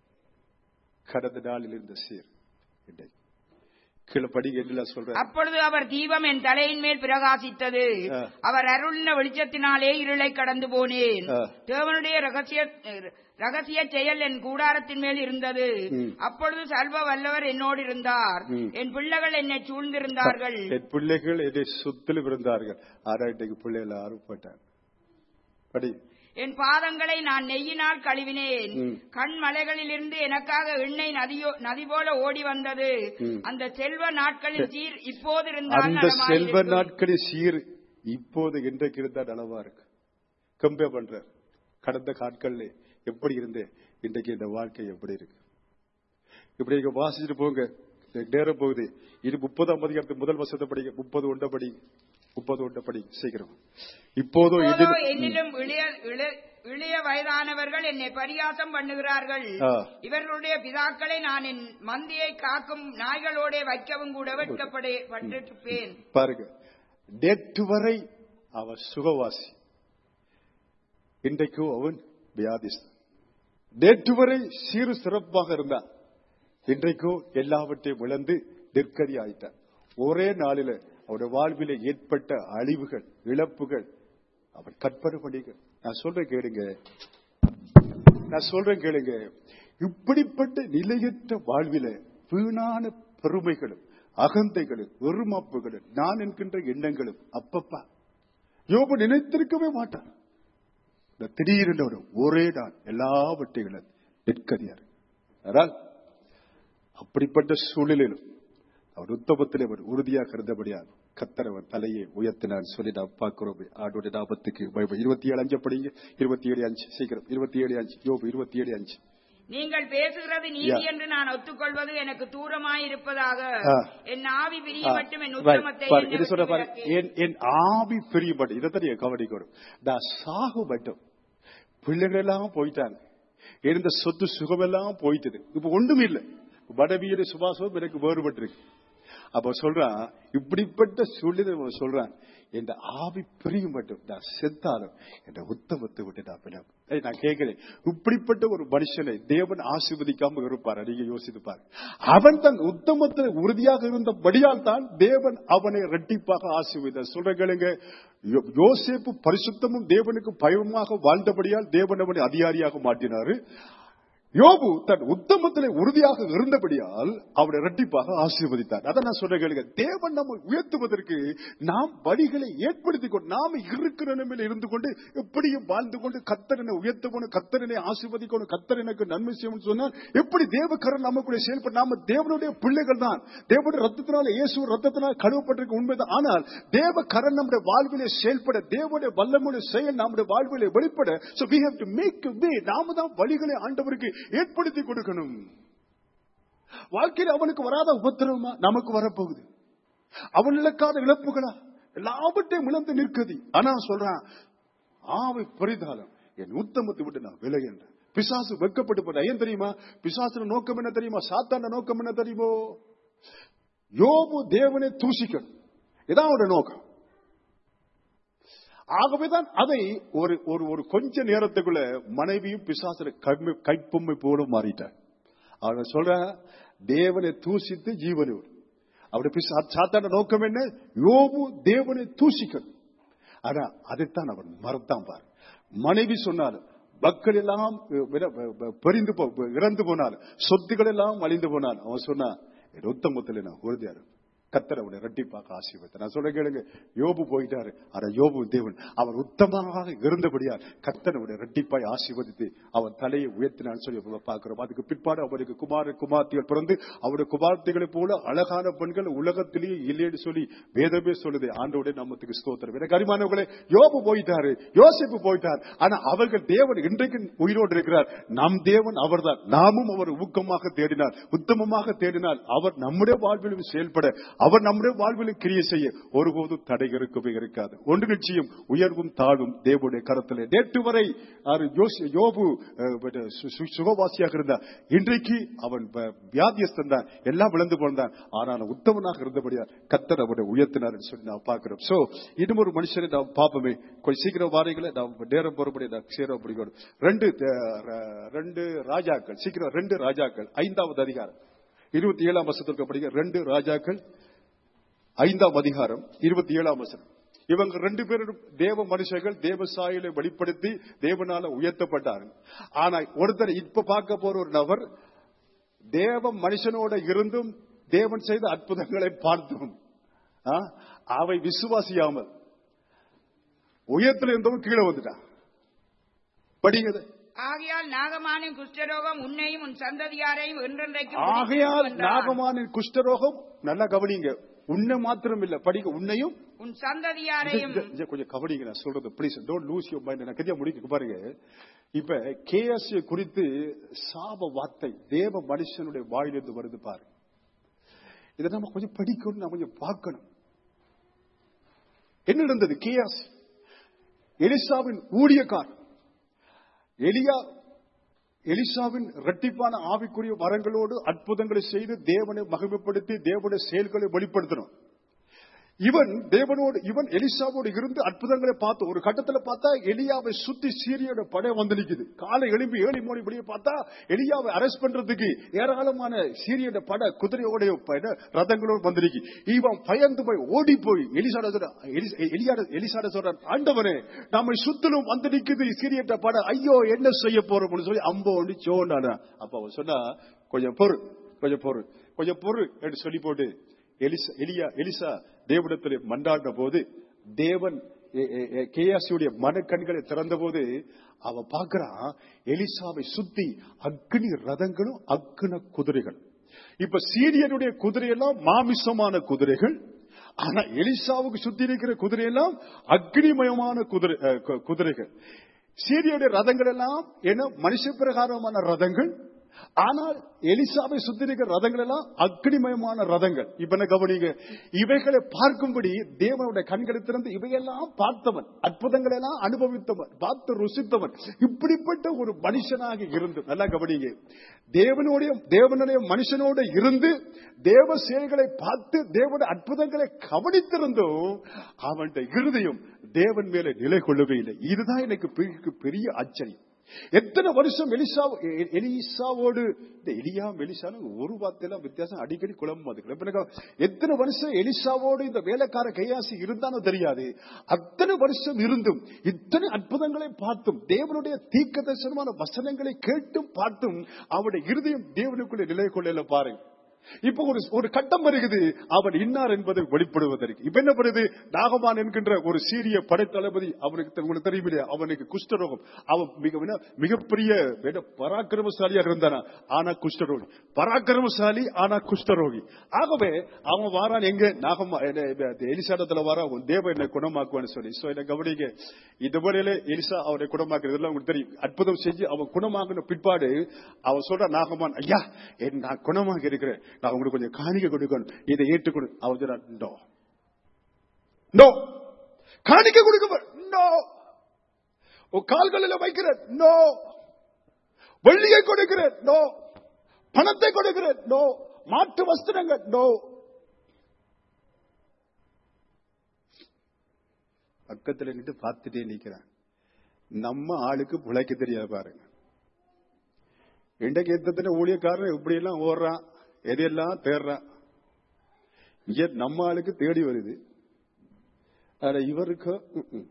கடந்த நாளில் இருந்த சீர் இன்றைக்கு கீழே படி என்ன சொல்றேன் அப்பொழுது அவர் தீபம் என் தலையின் மேல் பிரகாசித்தது ஆ. அவர் அருளின வெளிச்சத்தினாலே இருளை கடந்து போனேன் ஆ. தேவனுடைய ரகசிய ரகசிய செயல் என் கூடாரத்தின் மேல் இருந்தது ம். அப்பொழுது சர்வ வல்லவர் என்னோடு இருந்தார் ம். என் பிள்ளைகள் என்னை சூழ்ந்திருந்தார்கள் என் பிள்ளைகள் என்னை சுத்திலும் இருந்தார்கள் ஆனா இன்றைக்கு பிள்ளைகள் அறுப்பட்டார் படி என் பாதங்களை நான் நெய்யினால் கழுவினேன் ம். கண் மலைகளிலிருந்து எனக்காக எண்ணெய் நதியோ நதி போல ஓடி வந்தது ம். அந்த செல்வ நாட்களின் சீர் இப்போது இருந்தால் அந்த செல்வ நலமாயிருக்கும். நாட்களில் சீர் இப்போது இன்றைக்கு இருந்தா நலமா இருக்கு கம்பேர் பண்ற கடந்த நாட்கள்ல எப்படி இருந்து இன்றைக்கு இந்த வாழ்க்கை எப்படி இருக்கு இப்படி நீங்க வாசிச்சுட்டு போங்க எனக்கு நேரம் போகுது இது முப்பதாம் அதிகாரத்து முதல் வருஷத்தை படிங்க முப்பது ஒன்றை படி முப்பது ஒன்றை படி சீக்கிரம் இப்போதோ இப்போதோ இதில் என்னிலும் இளைய இளைய- இளைய வயதானவர்கள் என்னை பரியாசம் பண்ணுகிறார்கள் ஆ. இவர்களுடைய பிதாக்களை நான் என் மந்தியை காக்கும் நாய்களோட வைக்கவும் கூட வெட்கப்பட்டிருப்பேன் பாருங்க நேற்று வரை அவன் சுகவாசி இன்றைக்கும் அவன் வியாதிஸ்தன் நேற்று வரை சீரு சிறப்பாக இருந்தான் இன்றைக்கும் எல்லாவற்றையும் இழந்து நிற்கதி ஆயிட்டான் ஒரே நாளில அவருடைய வாழ்வில ஏற்பட்ட அழிவுகள் இழப்புகள் அவன் கற்பனை பண்ணிக்க நான் சொல்றேன் கேளுங்க நான் சொல்றேன் கேளுங்க இப்படிப்பட்ட நிலையற்ற வாழ்வில வீணான பெருமைகளும் அகந்தைகளும் வெறுமாப்புகளும் நான் என்கின்ற எண்ணங்களும் அப்பப்பா யோபு நினைத்திருக்கவே மாட்டான் இந்த திடீரென்று ஒரு ஒரே நாள் எல்லாவற்றைகளும் நிற்கதியார் ஆனால் அப்படிப்பட்ட சூழ்நிலையிலும் அவர் உத்தமத்தில் அவர் உறுதியாக இருந்தபடியால் கத்தரவர் தலையை உயர்த்தினான் சொல்லி நாம் பார்க்கிறோம் ஆண்டோட நாபத்துக்கு பைபிள் இருபத்தி ஏழு அஞ்சு படிங்க இருபத்தி ஏழு அஞ்சு சீக்கிரம் இருபத்தி ஏழு அஞ்சு யோபு இருபத்தி ஏழு அஞ்சு நீங்கள் பேசுகிறது நீதி Yeah. என்று நான் ஒத்துக்கொள்வது எனக்கு தூரமாயிருப்பதாக ஆ. என் ஆவி பிரிய மட்டும் என் Right. உத்தமத்தை பாரு, என்னை இது சொல்ற விட்டு பாரு, விலக்கு. என் என் ஆவி பிரியப்பட்டு இதைத்தான் நீங்க கவனிக்கணும் நான் சாகு மட்டும் பிள்ளைகள் எல்லாம் போயிட்டாங்க இருந்த சொத்து சுகமெல்லாம் போயிட்டது இப்ப ஒண்ணும் இல்லை வடவீர சுபாசம் எனக்கு வேறுபட்டிருக்கு அப்ப சொல்றான் இப்படிப்பட்ட சூழ்நிலை அவன் சொல்றான் என் ஆவி பிரியும் மட்டும் நான் செத்தாலும் என் உத்தமத்தை விட்டு நான் விலகும் ஏய், நான் கேட்கிறேன் இப்படிப்பட்ட ஒரு மனுஷனை தேவன் ஆசீர்வதிக்காம இருப்பார் நீங்க யோசித்து பாரு அவன் தன் உத்தமத்தில் உறுதியாக இருந்தபடியால் தான் தேவன் அவனை இரட்டிப்பாக ஆசீர்வதித்தார் சொல்ற கேளுங்க யோ- யோசேப்பு பரிசுத்தமும் தேவனுக்கு பயமாக வாழ்ந்தபடியால் தேவன் அவனை அதிகாரியாக மாற்றினாரு யோபு தன் உத்தமத்திலே உறுதியாக இருந்தபடியால் அவனை இரட்டிப்பாக ஆசீர்வதித்தார் அதை நான் சொல்ற கேளுங்க தேவன் நம்ம உயர்த்துவதற்கு நாம் வழிகளை ஏற்படுத்திக் கொண்டு நாம இருக்கிற நிலைமையில இருந்து கொண்டு எப்படியும் வாழ்ந்து கொண்டு கத்தரனை உயர்த்தக்கணும் கத்தரனை ஆசீர்வதிக்கணும் கத்தர் எனக்கு நன்மை செய்யணும்னு சொன்னால் எப்படி தேவக்கரன் நமக்குள்ளே செயல்பட நாம தேவனுடைய பிள்ளைகள் தான் தேவனுடைய ரத்தத்தினால இயேசு ரத்தத்தினால் கழுவப்பட்டிருக்க உண்மைதான் ஆனால் தேவ கரன் நம்முடைய வாழ்விலே செயல்பட தேவனுடைய வல்லமுடைய செயல் நம்முடைய வாழ்விலே வெளிப்பட so we have to make a way நாம தான் வழிகளை ஆண்டவருக்கு ஏற்படுத்தி கொடுக்கணும் வாழ்க்கையில் அவனுக்கு வராத உபத்திரவமா நமக்கு வரப்போகுது அவன் இழக்காத இழப்புகளா எல்லாவற்றையும் இழந்து நிற்கதி ஆனா சொல்றான் ஆவை பறித்தாலும் என் உத்தமத்தை விட்டு நான் விலகின்றேன் பிசாசு வெக்கப்பட்டு போட்ட ஏன் தெரியுமா பிசாசு நோக்கம் என்ன தெரியுமா சாத்தான நோக்கம் என்ன தெரியுமோ யோபு தேவனை தூசிக்கணும் இதான் அவருடைய நோக்கம் ஆகவேதான் அதை ஒரு ஒரு ஒரு கொஞ்ச நேரத்துக்குள்ள மனைவியும் பிசாசு கைப்பொம்மை போல மாறிட்டார் அவன் சொல்ற தேவனை தூசித்து ஜீவனை விடு. அவருடைய பிசா- சாத்தான நோக்கம் என்ன யோபு தேவனை தூசிக்கணும் ஆனா அதைத்தான் அவன் மறத்தான் பார் மனைவி சொன்னாலும் மக்கள் எல்லாம் விட- வ- பெரிந்து போ- இறந்து போனாலும் சொத்துக்கள் எல்லாம் அழிந்து போனாலும் அவன் சொன்னான் என் உத்தமத்தில் நான் உறுதியா இருப்பேன். கத்தர் அவனை ரெட்டிப்பாக்க ஆசீர்வத்தை நான் சொல்ல கேளுங்க யோபு போயிட்டாரு ஆனா யோபு தேவன் அவர் உத்தமமாக இருந்தபடியால் கத்தர் அவனை ரெட்டிப்பாய் ஆசீர்வதித்து அவன் தலையை உயர்த்தினான்னு சொல்லி நம்ம பார்க்கிறோம் அதுக்கு பிற்பாடு அவருக்கு குமார குமார்த்திகள் பிறந்து அவருடைய குமார்த்திகளை போல அழகான பெண்கள் உலகத்திலேயே இல்லைன்னு சொல்லி வேதமே சொல்லுது ஆண்டோட நம்மத்துக்கு ஸ்தோத்திரம் எனக்கு அரிமானவர்களே யோபு போயிட்டாரு யோசிப்பு போயிட்டார் ஆனா அவர்கள் தேவன் இன்றைக்கு உயிரோடு இருக்கிறார் நம் தேவன் அவர்தான் நாமும் அவர் ஊக்கமாக தேடினார் உத்தமமாக தேடினால் அவர் நம்முடைய வாழ்விலும் செயல்பட அவர் நம்முடைய வாழ்விலும் கிரியை செய்ய ஒருபோதும் தடை இருக்கவே இருக்காது ஒன்று நிச்சயம் உயர்வும் தாழ்வும் தேவனுடைய கரத்திலே நேற்று வரை அவர் யோசி- யோபு அஹ், சு- சு- சுகவாசியாக இருந்தார் இன்றைக்கு அவன் ப- வியாதியஸ்தன் தான் எல்லாம் விழுந்து போனான் ஆனால் உத்தமனாக இருந்தபடியா கத்தர் அவனை உயர்த்தினார் என்று சொல்லி நாம் பார்க்கிறோம் சோ இன்னும் ஒரு மனுஷனை நாம் பார்ப்போமே கொஞ்சம் சீக்கிரம் வாரீங்களே நாம் நேரம் போறபடி நான் சேர பிடிக்கணும் ரெண்டு அஹ், ர- ரெண்டு ராஜாக்கள் சீக்கிரம் ரெண்டு ராஜாக்கள் ஐந்தாவது அதிகாரம் இருபத்தி ஏழாம் வருஷத்திற்கு படிக்க ரெண்டு ராஜாக்கள் ஐந்தாம் அதிகாரம் இருபத்தி ஏழாம் வசனம் இவங்க ரெண்டு பேரும் தேவ மனுஷர்கள் தேவ சாயலை வெளிப்படுத்தி தேவனால உயர்த்தப்பட்டார்கள் ஆனா ஒருத்தர் இப்ப பார்க்க போற ஒரு நபர் தேவ மனுஷனோட இருந்தும் தேவன் செய்த அற்புதங்களை பார்த்தும் ஆ, அவை விசுவாசியாமல் உயரத்தில் இருந்தவன் கீழே வந்துட்டான் படிங்க இதை. ஆகையால் நாகமானின் குஷ்டரோகம் உன்னையும் உன் சந்ததியாரையும் என்றென்றைக்கும் ஆகையால் பிடிக்கும் என்றார். நாகமானின் குஷ்டரோகம் நல்லா கவனிங்க உன்னை மாத்திரம் இல்ல படிக்க உன்னையும் உன் இது- சந்ததியாரையும் இது- இது கொஞ்சம் கவனிங்க நான் சொல்றது please don't lose your mind நான் கதியா முடிக்க பாருங்க இப்ப கேஎஸ் குறித்து சாப வார்த்தை தேவ மனுஷனுடைய வாயிலிருந்து வருது பாரு இதை நம்ம கொஞ்சம் படிக்கணும் நம்ம கொஞ்சம் பார்க்கணும் என்ன நடந்தது கேஎஸ் எலிசாவின் ஊழியக்கார் எலியா எலிசாவின் இரட்டிப்பான ஆவிக்குரிய வரங்களோடு அற்புதங்களை செய்து தேவனை மகிமைப்படுத்தி தேவனுடைய செயல்களை வெளிப்படுத்தணும் இவன் தேவனோடு இவன் எலிசாவோடு இருந்து அற்புதங்களை பார்த்து ஒரு கட்டத்துல பார்த்தா எலியாவை சுத்தி சீரியோட படை வந்து நிக்குது காலை எழும்பி ஏழு மணி இப்படியே பார்த்தா எலியாவை அரெஸ்ட் பண்றதுக்கு ஏராளமான சீரியோட படை குதிரையோட ப- ரதங்களோடு வந்து நிக்கு இவன் பயந்து போய் ஓடி போய் எலிசாட சொல்றான், எலிசா- எலியாட எலிசாட சொல்றான் ஆண்டவனே நம்மை சுத்திலும் வந்து நிக்குது சீரியட்ட படை ஐயோ என்ன செய்ய போறோம்னு சொல்லி அம்போ ஒன்று சோண்டானா அப்ப அவன் சொன்னா கொஞ்சம் பொறு கொஞ்சம் பொறு கொஞ்சம் பொறு என்று சொல்லி போட்டு எலிசா எலியா எலிசா தேவனிடத்தில் மன்றாடின போது தேவன் கேயாசியுடைய மனக்கண்களை திறந்த போது அவ பார்க்கிறான் எலிசாவை சுத்தி அக்னி ரதங்களும் அக்ன குதிரைகள் இப்ப சீரியனுடைய குதிரையெல்லாம் மாமிசமான குதிரைகள் ஆனா எலிசாவுக்கு சுத்தி இருக்கிற குதிரையெல்லாம் அக்னிமயமான குதிரை அஹ், கு- குதிரைகள் சீரியுடைய ரதங்கள் எல்லாம் என்ன மனுஷ பிரகாரமான ரதங்கள் ஆனால் எலிசாவை சுத்தி இருக்கிற ரதங்கள் எல்லாம் அக்னிமயமான ரதங்கள் இப்ப என்ன கவனிங்க இவைகளை பார்க்கும்படி தேவனுடைய கண்களை திறந்து இவையெல்லாம் பார்த்தவன் அற்புதங்களை எல்லாம் அனுபவித்தவன் பார்த்து ருசித்தவன் இப்படிப்பட்ட ஒரு மனுஷனாக இருந்து நல்லா கவனிங்க தேவனுடைய தேவனுடைய மனுஷனோட இருந்து தேவ செயல்களை பார்த்து தேவனுடைய அற்புதங்களை கவனித்திருந்தும் அவனுடைய இருதயம் தேவன் மேல நிலை கொள்ளவே இல்லை இதுதான் எனக்கு பெரிய- பெரிய ஆச்சரியம் எத்தனை வருஷம் எலிசா எ- எலிசாவோடு இந்த எலியா எலிசாலும் ஒரு வார்த்தையெல்லாம் வித்தியாசம் அடிக்கடி குழம்பு அதுக்கு இப்ப எனக்கு எத்தனை வருஷம் எலிசாவோடு இந்த வேலைக்கார கையாசி இருந்தானோ தெரியாது அத்தனை வருஷம் இருந்தும் இத்தனை அற்புதங்களை பார்த்தும் தேவனுடைய தீர்க்க தரிசனமான வசனங்களை கேட்டும் பார்த்தும் அவருடைய இருதயம் தேவனுக்குள்ளே நிலை கொள்ளல பாருங்க இப்ப ஒரு ஒரு கட்டம் வருகிறது அவன் இன்னார் என்பதை வெளிப்படுவதற்கு இப்ப என்ன பண்ணுது நாகமான் என்கின்ற ஒரு சீரிய படைத்தளபதி அவனுக்கு தெ- உங்களுக்கு தெரியும் இல்லையா அவனுக்கு குஷ்டரோகம் அவன் மிக என்ன, மிகப்பெரிய என்ன, பராக்கிரமசாலியாக இருந்தானா ஆனா குஷ்டரோகி பராக்கிரமசாலி ஆனா குஷ்டரோகி ஆகவே அவன் வாரான் எங்க நாகமா என்ன, இந்த எலிசாடத்துல வாரா உன் தேவ என்னை குணமாக்குவான்னு சொல்லி சோ என்ன கவனிங்க இந்த முறையில எலிசா அவரை குணமாக்குறது எல்லாம் உங்களுக்கு தெரியும் அற்புதம் செஞ்சு அவன் குணமாக்கின பிற்பாடு அவன் சொல்ற நாகமான் ஐயா என் நான் குணமாக இருக்கிறேன் நான் உங்களுக்கு கொஞ்சம் காணிக்கை கொடுக்கணும் இதை ஏற்றுக்கொடு அவன் சொல்றான், "No." No. காணிக்கை கொடுக்க நோ உன் கால்களில் வைக்கிறேன் நோ வெள்ளியை கொடுக்கிறேன் நோ பணத்தை கொடுக்கிறேன் நோ மாட்டு வஸ்திரங்கள் நோ பக்கத்துல நின்று பார்த்துட்டே நிக்கிறேன் நம்ம ஆளுக்கு பிழைக்க தெரியாது பாருங்க இன்றைக்கு எத்தனை ஊழியக்காரன் இப்படி எல்லாம் ஓடுறான் எதையெல்லாம் தேடுறான் இங்க நம்ம ஆளுக்கு தேடி வருது ஆனா இவருக்கு ம், ம்.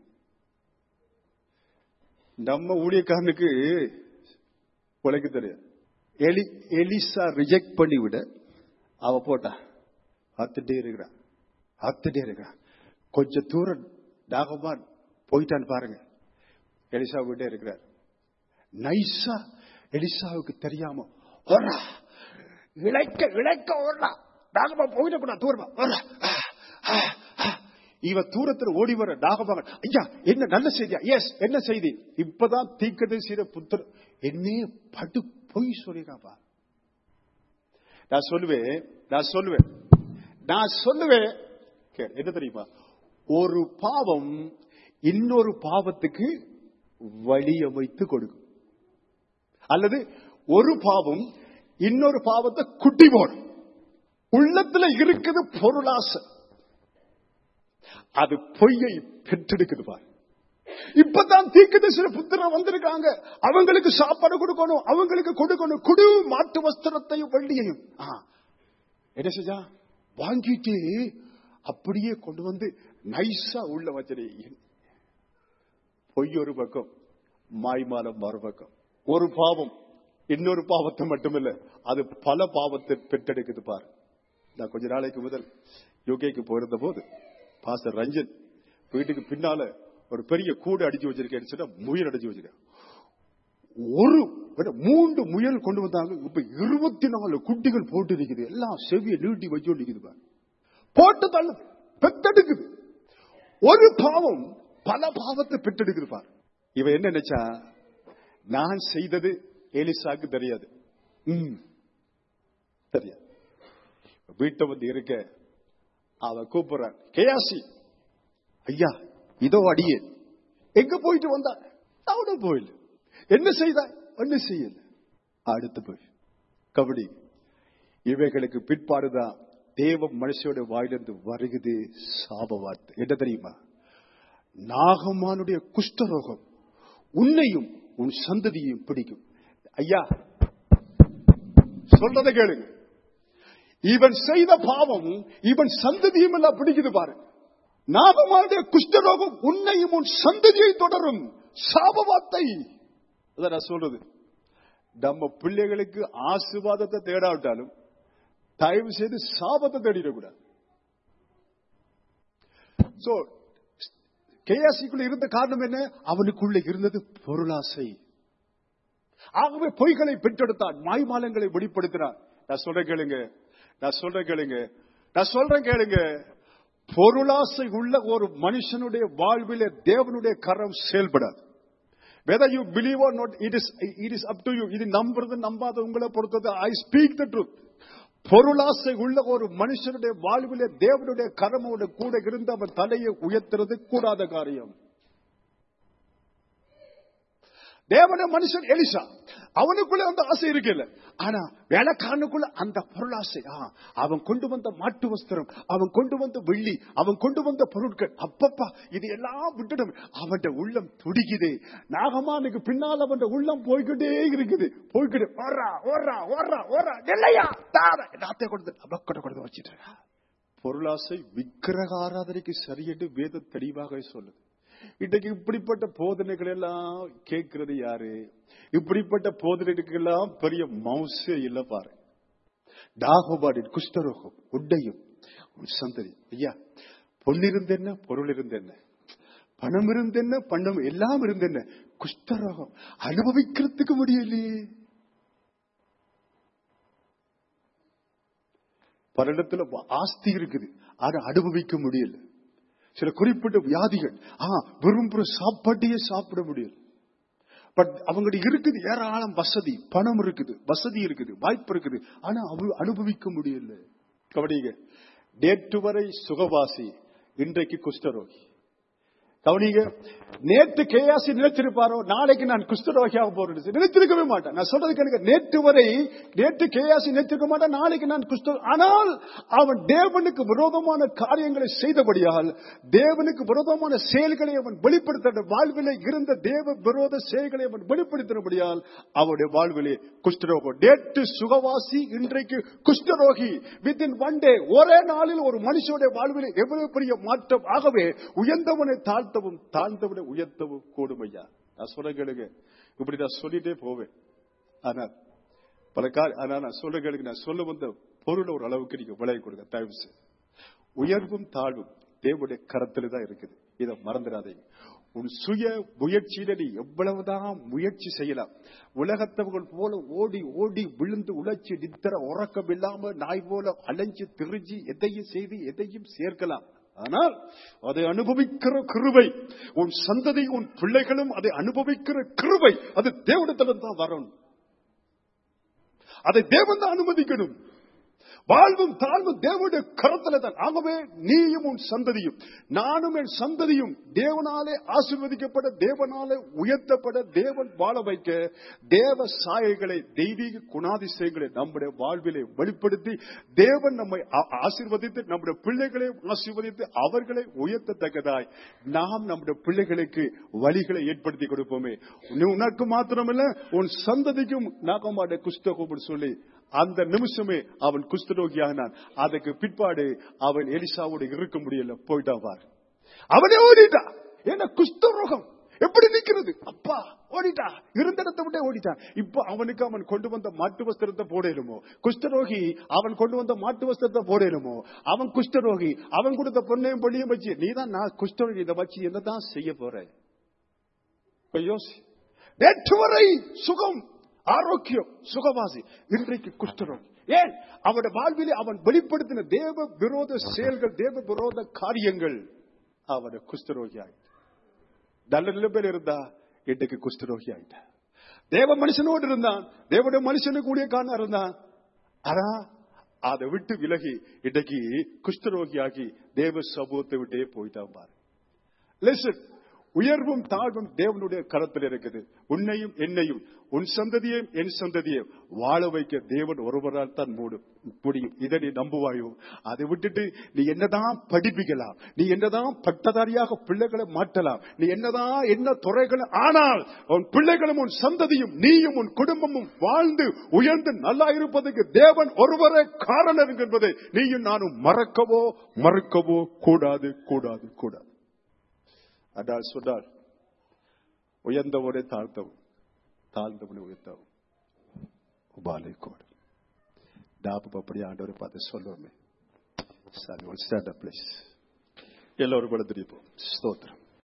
நம்ம ஊழியக்காரனுக்கு உழைக்க தெரியாது எலி எலிசா ரிஜெக்ட் பண்ணி விட அவ போட்டா பார்த்துட்டே இருக்கிறான் பார்த்துட்டே இருக்கிறான் கொஞ்சம் தூரம் தாகமா போயிட்டான்னு பாருங்க எலிசா கிட்டே இருக்கிறார் நைஸா எலிசாவுக்கு தெரியாம ஓடுறா இழைக்க இழைக்க ஓடுறா தாகமா போயிடக்கூடாது தூரமா ஓடுறா ஆ, ஆ, ஆ. இவ தூரத்துல ஓடி வர நாகமாக ஐயா என்ன நல்ல செய்தியா எஸ் என்ன செய்தி இப்பதான் தீக்கதை செய்த புத்தர் என்னே படு பொய் சொல்லிருக்காப்பா நான் சொல்லுவேன் நான் சொல்லுவேன் நான் சொல்லுவேன் கேளு, என்ன தெரியுமா ஒரு பாவம் இன்னொரு பாவத்துக்கு வழி அமைத்து கொடுக்கும் அல்லது ஒரு பாவம் இன்னொரு பாவத்தை குட்டி போடும் உள்ளத்துல இருக்குது பொருளாசை அது பொய்யை பெற்றெடுக்குது பாரு இப்பதான் தீக்குதரிசன புத்திரம் வந்திருக்காங்க அவங்களுக்கு சாப்பாடு கொடுக்கணும் அவங்களுக்கு கொடுக்கணும் குடு மாட்டு வஸ்திரத்தையும் வெள்ளியையும் ஆ, என்ன செஞ்சா வாங்கிட்டு அப்படியே கொண்டு வந்து நைஸா உள்ள வச்சது பொய் ஒரு பக்கம் மாய்மாலம் மறுபக்கம் ஒரு பாவம் இன்னொரு பாவத்தை மட்டுமில்ல அது பல பாவத்தை பெற்றெடுக்குது பாரு நான் கொஞ்ச நாளைக்கு முதல் யூகேக்கு போயிருந்த போது பாஸ்டர் ரஞ்சன் வீட்டுக்கு பின்னால ஒரு பெரிய கூடு அடிச்சு வச்சிருக்கேன்னு சொன்னா முயல் அடிச்சு வச்சிருக்கேன் ஒரு ஒரு மூன்று முயல் கொண்டு வந்தாங்க இப்ப இருபத்தி நாலு குட்டிகள் போட்டு இருக்குது எல்லாம் செவியை நீட்டி வச்சு நிக்குது பாரு போட்டு தள்ளு பெத்தெடுக்குது ஒரு பாவம் பல பாவத்தை பெற்றெடுக்குது பாரு இவ என்ன நினைச்சா நான் செய்தது எலிசாக்கு தெரியாது ம், தெரியாது வீட்டை வந்து இருக்க அவ கூப்பிடுறான் கேயாசி ஐயா இதோ அடியே எங்க போயிட்டு வந்தா அவனும் போயில என்ன செய்தாய் ஒன்னும் செய்யல அடுத்து போய் கபடி இவைகளுக்கு பிற்பாடுதான் தேவ மனுஷோட வாயிலிருந்து வருகுது சாப வார்த்தை என்ன தெரியுமா நாகமானுடைய குஷ்டரோகம் உன்னையும் உன் சந்ததியையும் பிடிக்கும் ஐயா சொல்றதை கேளுங்க இவன் செய்த பாவம் இவன் சந்ததியும் எல்லாம் பிடிக்குது பாரு நாகமானுடைய குஷ்டரோகம் உன்னையும் உன் சந்ததியை தொடரும் சாப வார்த்தை அதான் நான் சொல்றது நம்ம பிள்ளைகளுக்கு ஆசீர்வாதத்தை தேடாவிட்டாலும் தயவு செய்து சாபத்தை தேடிடக்கூடாது சோ கேயாசிக்குள்ள இருந்த காரணம் என்ன அவனுக்குள்ள இருந்தது பொருளாசை ஆகவே பொய்களை பெற்றெடுத்தான் மாய்மாலங்களை வெளிப்படுத்தினான் நான் சொல்றேன் கேளுங்க நான் சொல்றேன் கேளுங்க நான் சொல்றேன் கேளுங்க பொருளாசை உள்ள ஒரு மனுஷனுடைய வாழ்விலே தேவனுடைய கரம் செயல்படாது whether you believe or not it is it is up to you இது நம்புறது நம்பாத உங்களை பொறுத்தது ஐ ஸ்பீக் த ட்ரூத் பொருளாசை உள்ள ஒரு மனுஷனுடைய வாழ்விலே தேவனுடைய கரமோட கூட இருந்து அவன் தலையை உயர்த்துறது கூடாத காரியம் தேவன மனுஷன் எலிசா அவனுக்குள்ள அந்த ஆசை இருக்குல்ல ஆனா வேலைக்காரனுக்குள்ள அந்த பொருளாசை ஆ, அவன் கொண்டு வந்த மாட்டு வஸ்திரம் அவன் கொண்டு வந்த வெள்ளி அவன் கொண்டு வந்த பொருட்கள் அப்பப்பா இது எல்லாம் விட்டுடும் அவன் உள்ளம் துடிக்குது நாகமானுக்கு பின்னால் அவன் உள்ளம் போய்கிட்டே இருக்குது போய்கிட்டு ஓடுறா ஓடுறா ஓடுறா ஓடுறா இல்லையா தார எல்லாத்தையும் கொண்டு அவக்கட கொண்டு வச்சிட்டு இருக்கா. பொருளாசை விக்கிரக ஆராதனைக்கு சரியென்று வேதம் தெளிவாக சொல்லுது இன்றைக்கு இப்படிப்பட்ட போதனைகள் எல்லாம் கேட்கிறது யாரு இப்படிப்பட்ட போதனைகளுக்கெல்லாம் பெரிய மவுசே இல்ல பாரு டாகோபாடின் குஷ்டரோகம் உண்டையும் உன் சந்ததி ஐயா பொன்னிருந்தென்ன பொருள் இருந்தென்ன பணம் இருந்தென்ன பணம் எல்லாம் இருந்தென்ன குஷ்டரோகம் அனுபவிக்கிறதுக்கு முடியலையே பலரிடத்துல ஆஸ்தி இருக்குது ஆனா அனுபவிக்க முடியல சில குறிப்பிட்ட வியாதிகள் ஆ விரும்புற சாப்பாட்டையே சாப்பிட முடியல பட் அவங்ககிட்ட இருக்குது ஏராளம் வசதி பணம் இருக்குது வசதி இருக்குது வாய்ப்பு இருக்குது ஆனா அவ அனுபவிக்க முடியல கவனிங்க நேற்று வரை சுகவாசி இன்றைக்கு குஷ்டரோகி கவனிங்க நேற்று கேயாசி நினைச்சிருப்பாரோ நாளைக்கு நான் குஷ்டரோகியாக போறேன் நினைத்திருக்கவே மாட்டேன் நான் சொல்றதுக்கு எனக்கு நேற்று வரை நேற்று கேயாசி நினைத்திருக்க மாட்டேன் நாளைக்கு நான் குஷ்ட ஆனால் அவன் தேவனுக்கு விரோதமான காரியங்களை செய்தபடியால் தேவனுக்கு விரோதமான செயல்களை அவன் வெளிப்படுத்த வாழ்விலே இருந்த தேவ விரோத செயல்களை அவன் வெளிப்படுத்தினபடியால் அவனுடைய வாழ்விலே குஷ்டரோகம் நேற்று சுகவாசி இன்றைக்கு குஷ்டரோகி வித்தின் ஒன் டே ஒரே நாளில் ஒரு மனுஷனுடைய வாழ்விலே எவ்வளவு பெரிய மாற்றம் ஆகவே உயர்ந்தவனை தாழ்த்தவும் தாழ்ந்தவனை உயர்த்தவும் கூடும் ஐயா நான் சொல்ல கேளுங்க இப்படி நான் சொல்லிட்டே போவேன் ஆனா பல கார் ஆனா நான் சொல்ல கேளுங்க நான் சொல்ல வந்த பொருள் ஒரு அளவுக்கு நீங்க விலை கொடுங்க தயவு செய்து உயர்வும் தாழ்வும் தேவனுடைய கரத்துல தான் இருக்குது இதை மறந்துடாதீங்க உன் சுய முயற்சியில நீ எவ்வளவுதான் முயற்சி செய்யலாம் உலகத்தவர்கள் போல ஓடி ஓடி விழுந்து உழைச்சி நித்திர உறக்கம் இல்லாம நாய் போல அலைஞ்சு திரிஞ்சு எதையும் செய்து எதையும் சேர்க்கலாம் ஆனால் அதை அனுபவிக்கிற கிருபை உன் சந்ததி உன் பிள்ளைகளும் அதை அனுபவிக்கிற கிருபை அது தேவனிடத்திலிருந்து தான் வரணும் அதை தேவன் தான் அனுமதிக்கணும் வாழ்வும் தாழ்வும் தேவனுடைய கரத்துல தான் ஆகவே நீயும் உன் சந்ததியும் நானும் என் சந்ததியும் தேவனாலே ஆசீர்வதிக்கப்பட தேவனாலே உயர்த்தப்பட தேவன் வாழ வைக்க தேவ சாயைகளை தெய்வீக குணாதிசயங்களை நம்முடைய வாழ்விலே வெளிப்படுத்தி தேவன் நம்மை ஆ- ஆசீர்வதித்து நம்முடைய பிள்ளைகளை ஆசீர்வதித்து அவர்களை உயர்த்தத்தக்கதாய் நாம் நம்முடைய பிள்ளைகளுக்கு வழிகளை ஏற்படுத்தி கொடுப்போமே நீ உனக்கு மாத்திரமல்ல உன் சந்ததிக்கும் நாகமாட குஸ்தகம் சொல்லி அந்த நிமிஷமே அவன் குஸ்தரோகியானான் அதுக்கு பிற்பாடு அவன் எலிசாவோடு இருக்க முடியல போயிட்டான் பார் அவனே ஓடிட்டான் ஏன்னா குஸ்தரோகம் எப்படி நிக்கிறது அப்பா ஓடிட்டா இருந்த இடத்தை விட்டே ஓடிட்டான் இப்ப அவனுக்கு அவன் கொண்டு வந்த மாட்டு வஸ்திரத்தை போடலுமோ குஷ்டரோகி அவன் கொண்டு வந்த மாட்டு வஸ்திரத்தை போடலுமோ அவன் குஷ்டரோகி அவன் கொடுத்த பொண்ணையும் பொண்ணையும் வச்சு நீ தான் நான் குஷ்டரோகி இதை வச்சு என்னதான் செய்ய போற இப்ப யோசி நேற்று வரை சுகம் ஆரோக்கியம் சுகவாசி இன்றைக்கு குஷ்டரோகி ஏன் அவனுடைய வாழ்விலே அவன் வெளிப்படுத்தின தேவ விரோத செயல்கள் தேவ விரோத காரியங்கள் அவனை குஷ்டரோகி ஆயிட்டு நல்ல நிலைமையில் இருந்தா இன்றைக்கு குஷ்டரோகி ஆயிட்ட தேவ மனுஷனோடு இருந்தான் தேவனுடைய மனுஷனு கூடிய காண இருந்தான் ஆனா அதை விட்டு விலகி இன்றைக்கு குஷ்டரோகியாகி தேவ சமூகத்தை விட்டே போயிட்டான் பாரு Listen, உயர்வும் தாழ்வும் தேவனுடைய கரத்தில் இருக்குது உன்னையும் என்னையும் உன் சந்ததியையும் என் சந்ததியையும் வாழ வைக்க தேவன் ஒருவரால் தான் மூடும் முடியும் இதை நீ நம்புவாயோ அதை விட்டுட்டு நீ என்னதான் படிப்பிக்கலாம் நீ என்னதான் பட்டதாரியாக பிள்ளைகளை மாற்றலாம் நீ என்னதான் என்ன துறைகளை ஆனால் உன் பிள்ளைகளும் உன் சந்ததியும் நீயும் உன் குடும்பமும் வாழ்ந்து உயர்ந்து நல்லா இருப்பதற்கு தேவன் ஒருவரே காரணம் என்பதை நீயும் நானும் மறக்கவோ மறுக்கவோ கூடாது கூடாது கூடாது அதால் சொன்னார் உயர்ந்தவனை தாழ்த்தவும் தாழ்ந்தவனை உயர்த்தவும் உபாலை கோடு ஞாபகம் அப்படி ஆண்டவரை பார்த்து சொல்லுவோமே சாரி ஸ்டாண்ட் அப் பிளீஸ் எல்லோரும் கூட தெரியும் ஸ்தோத்திரம்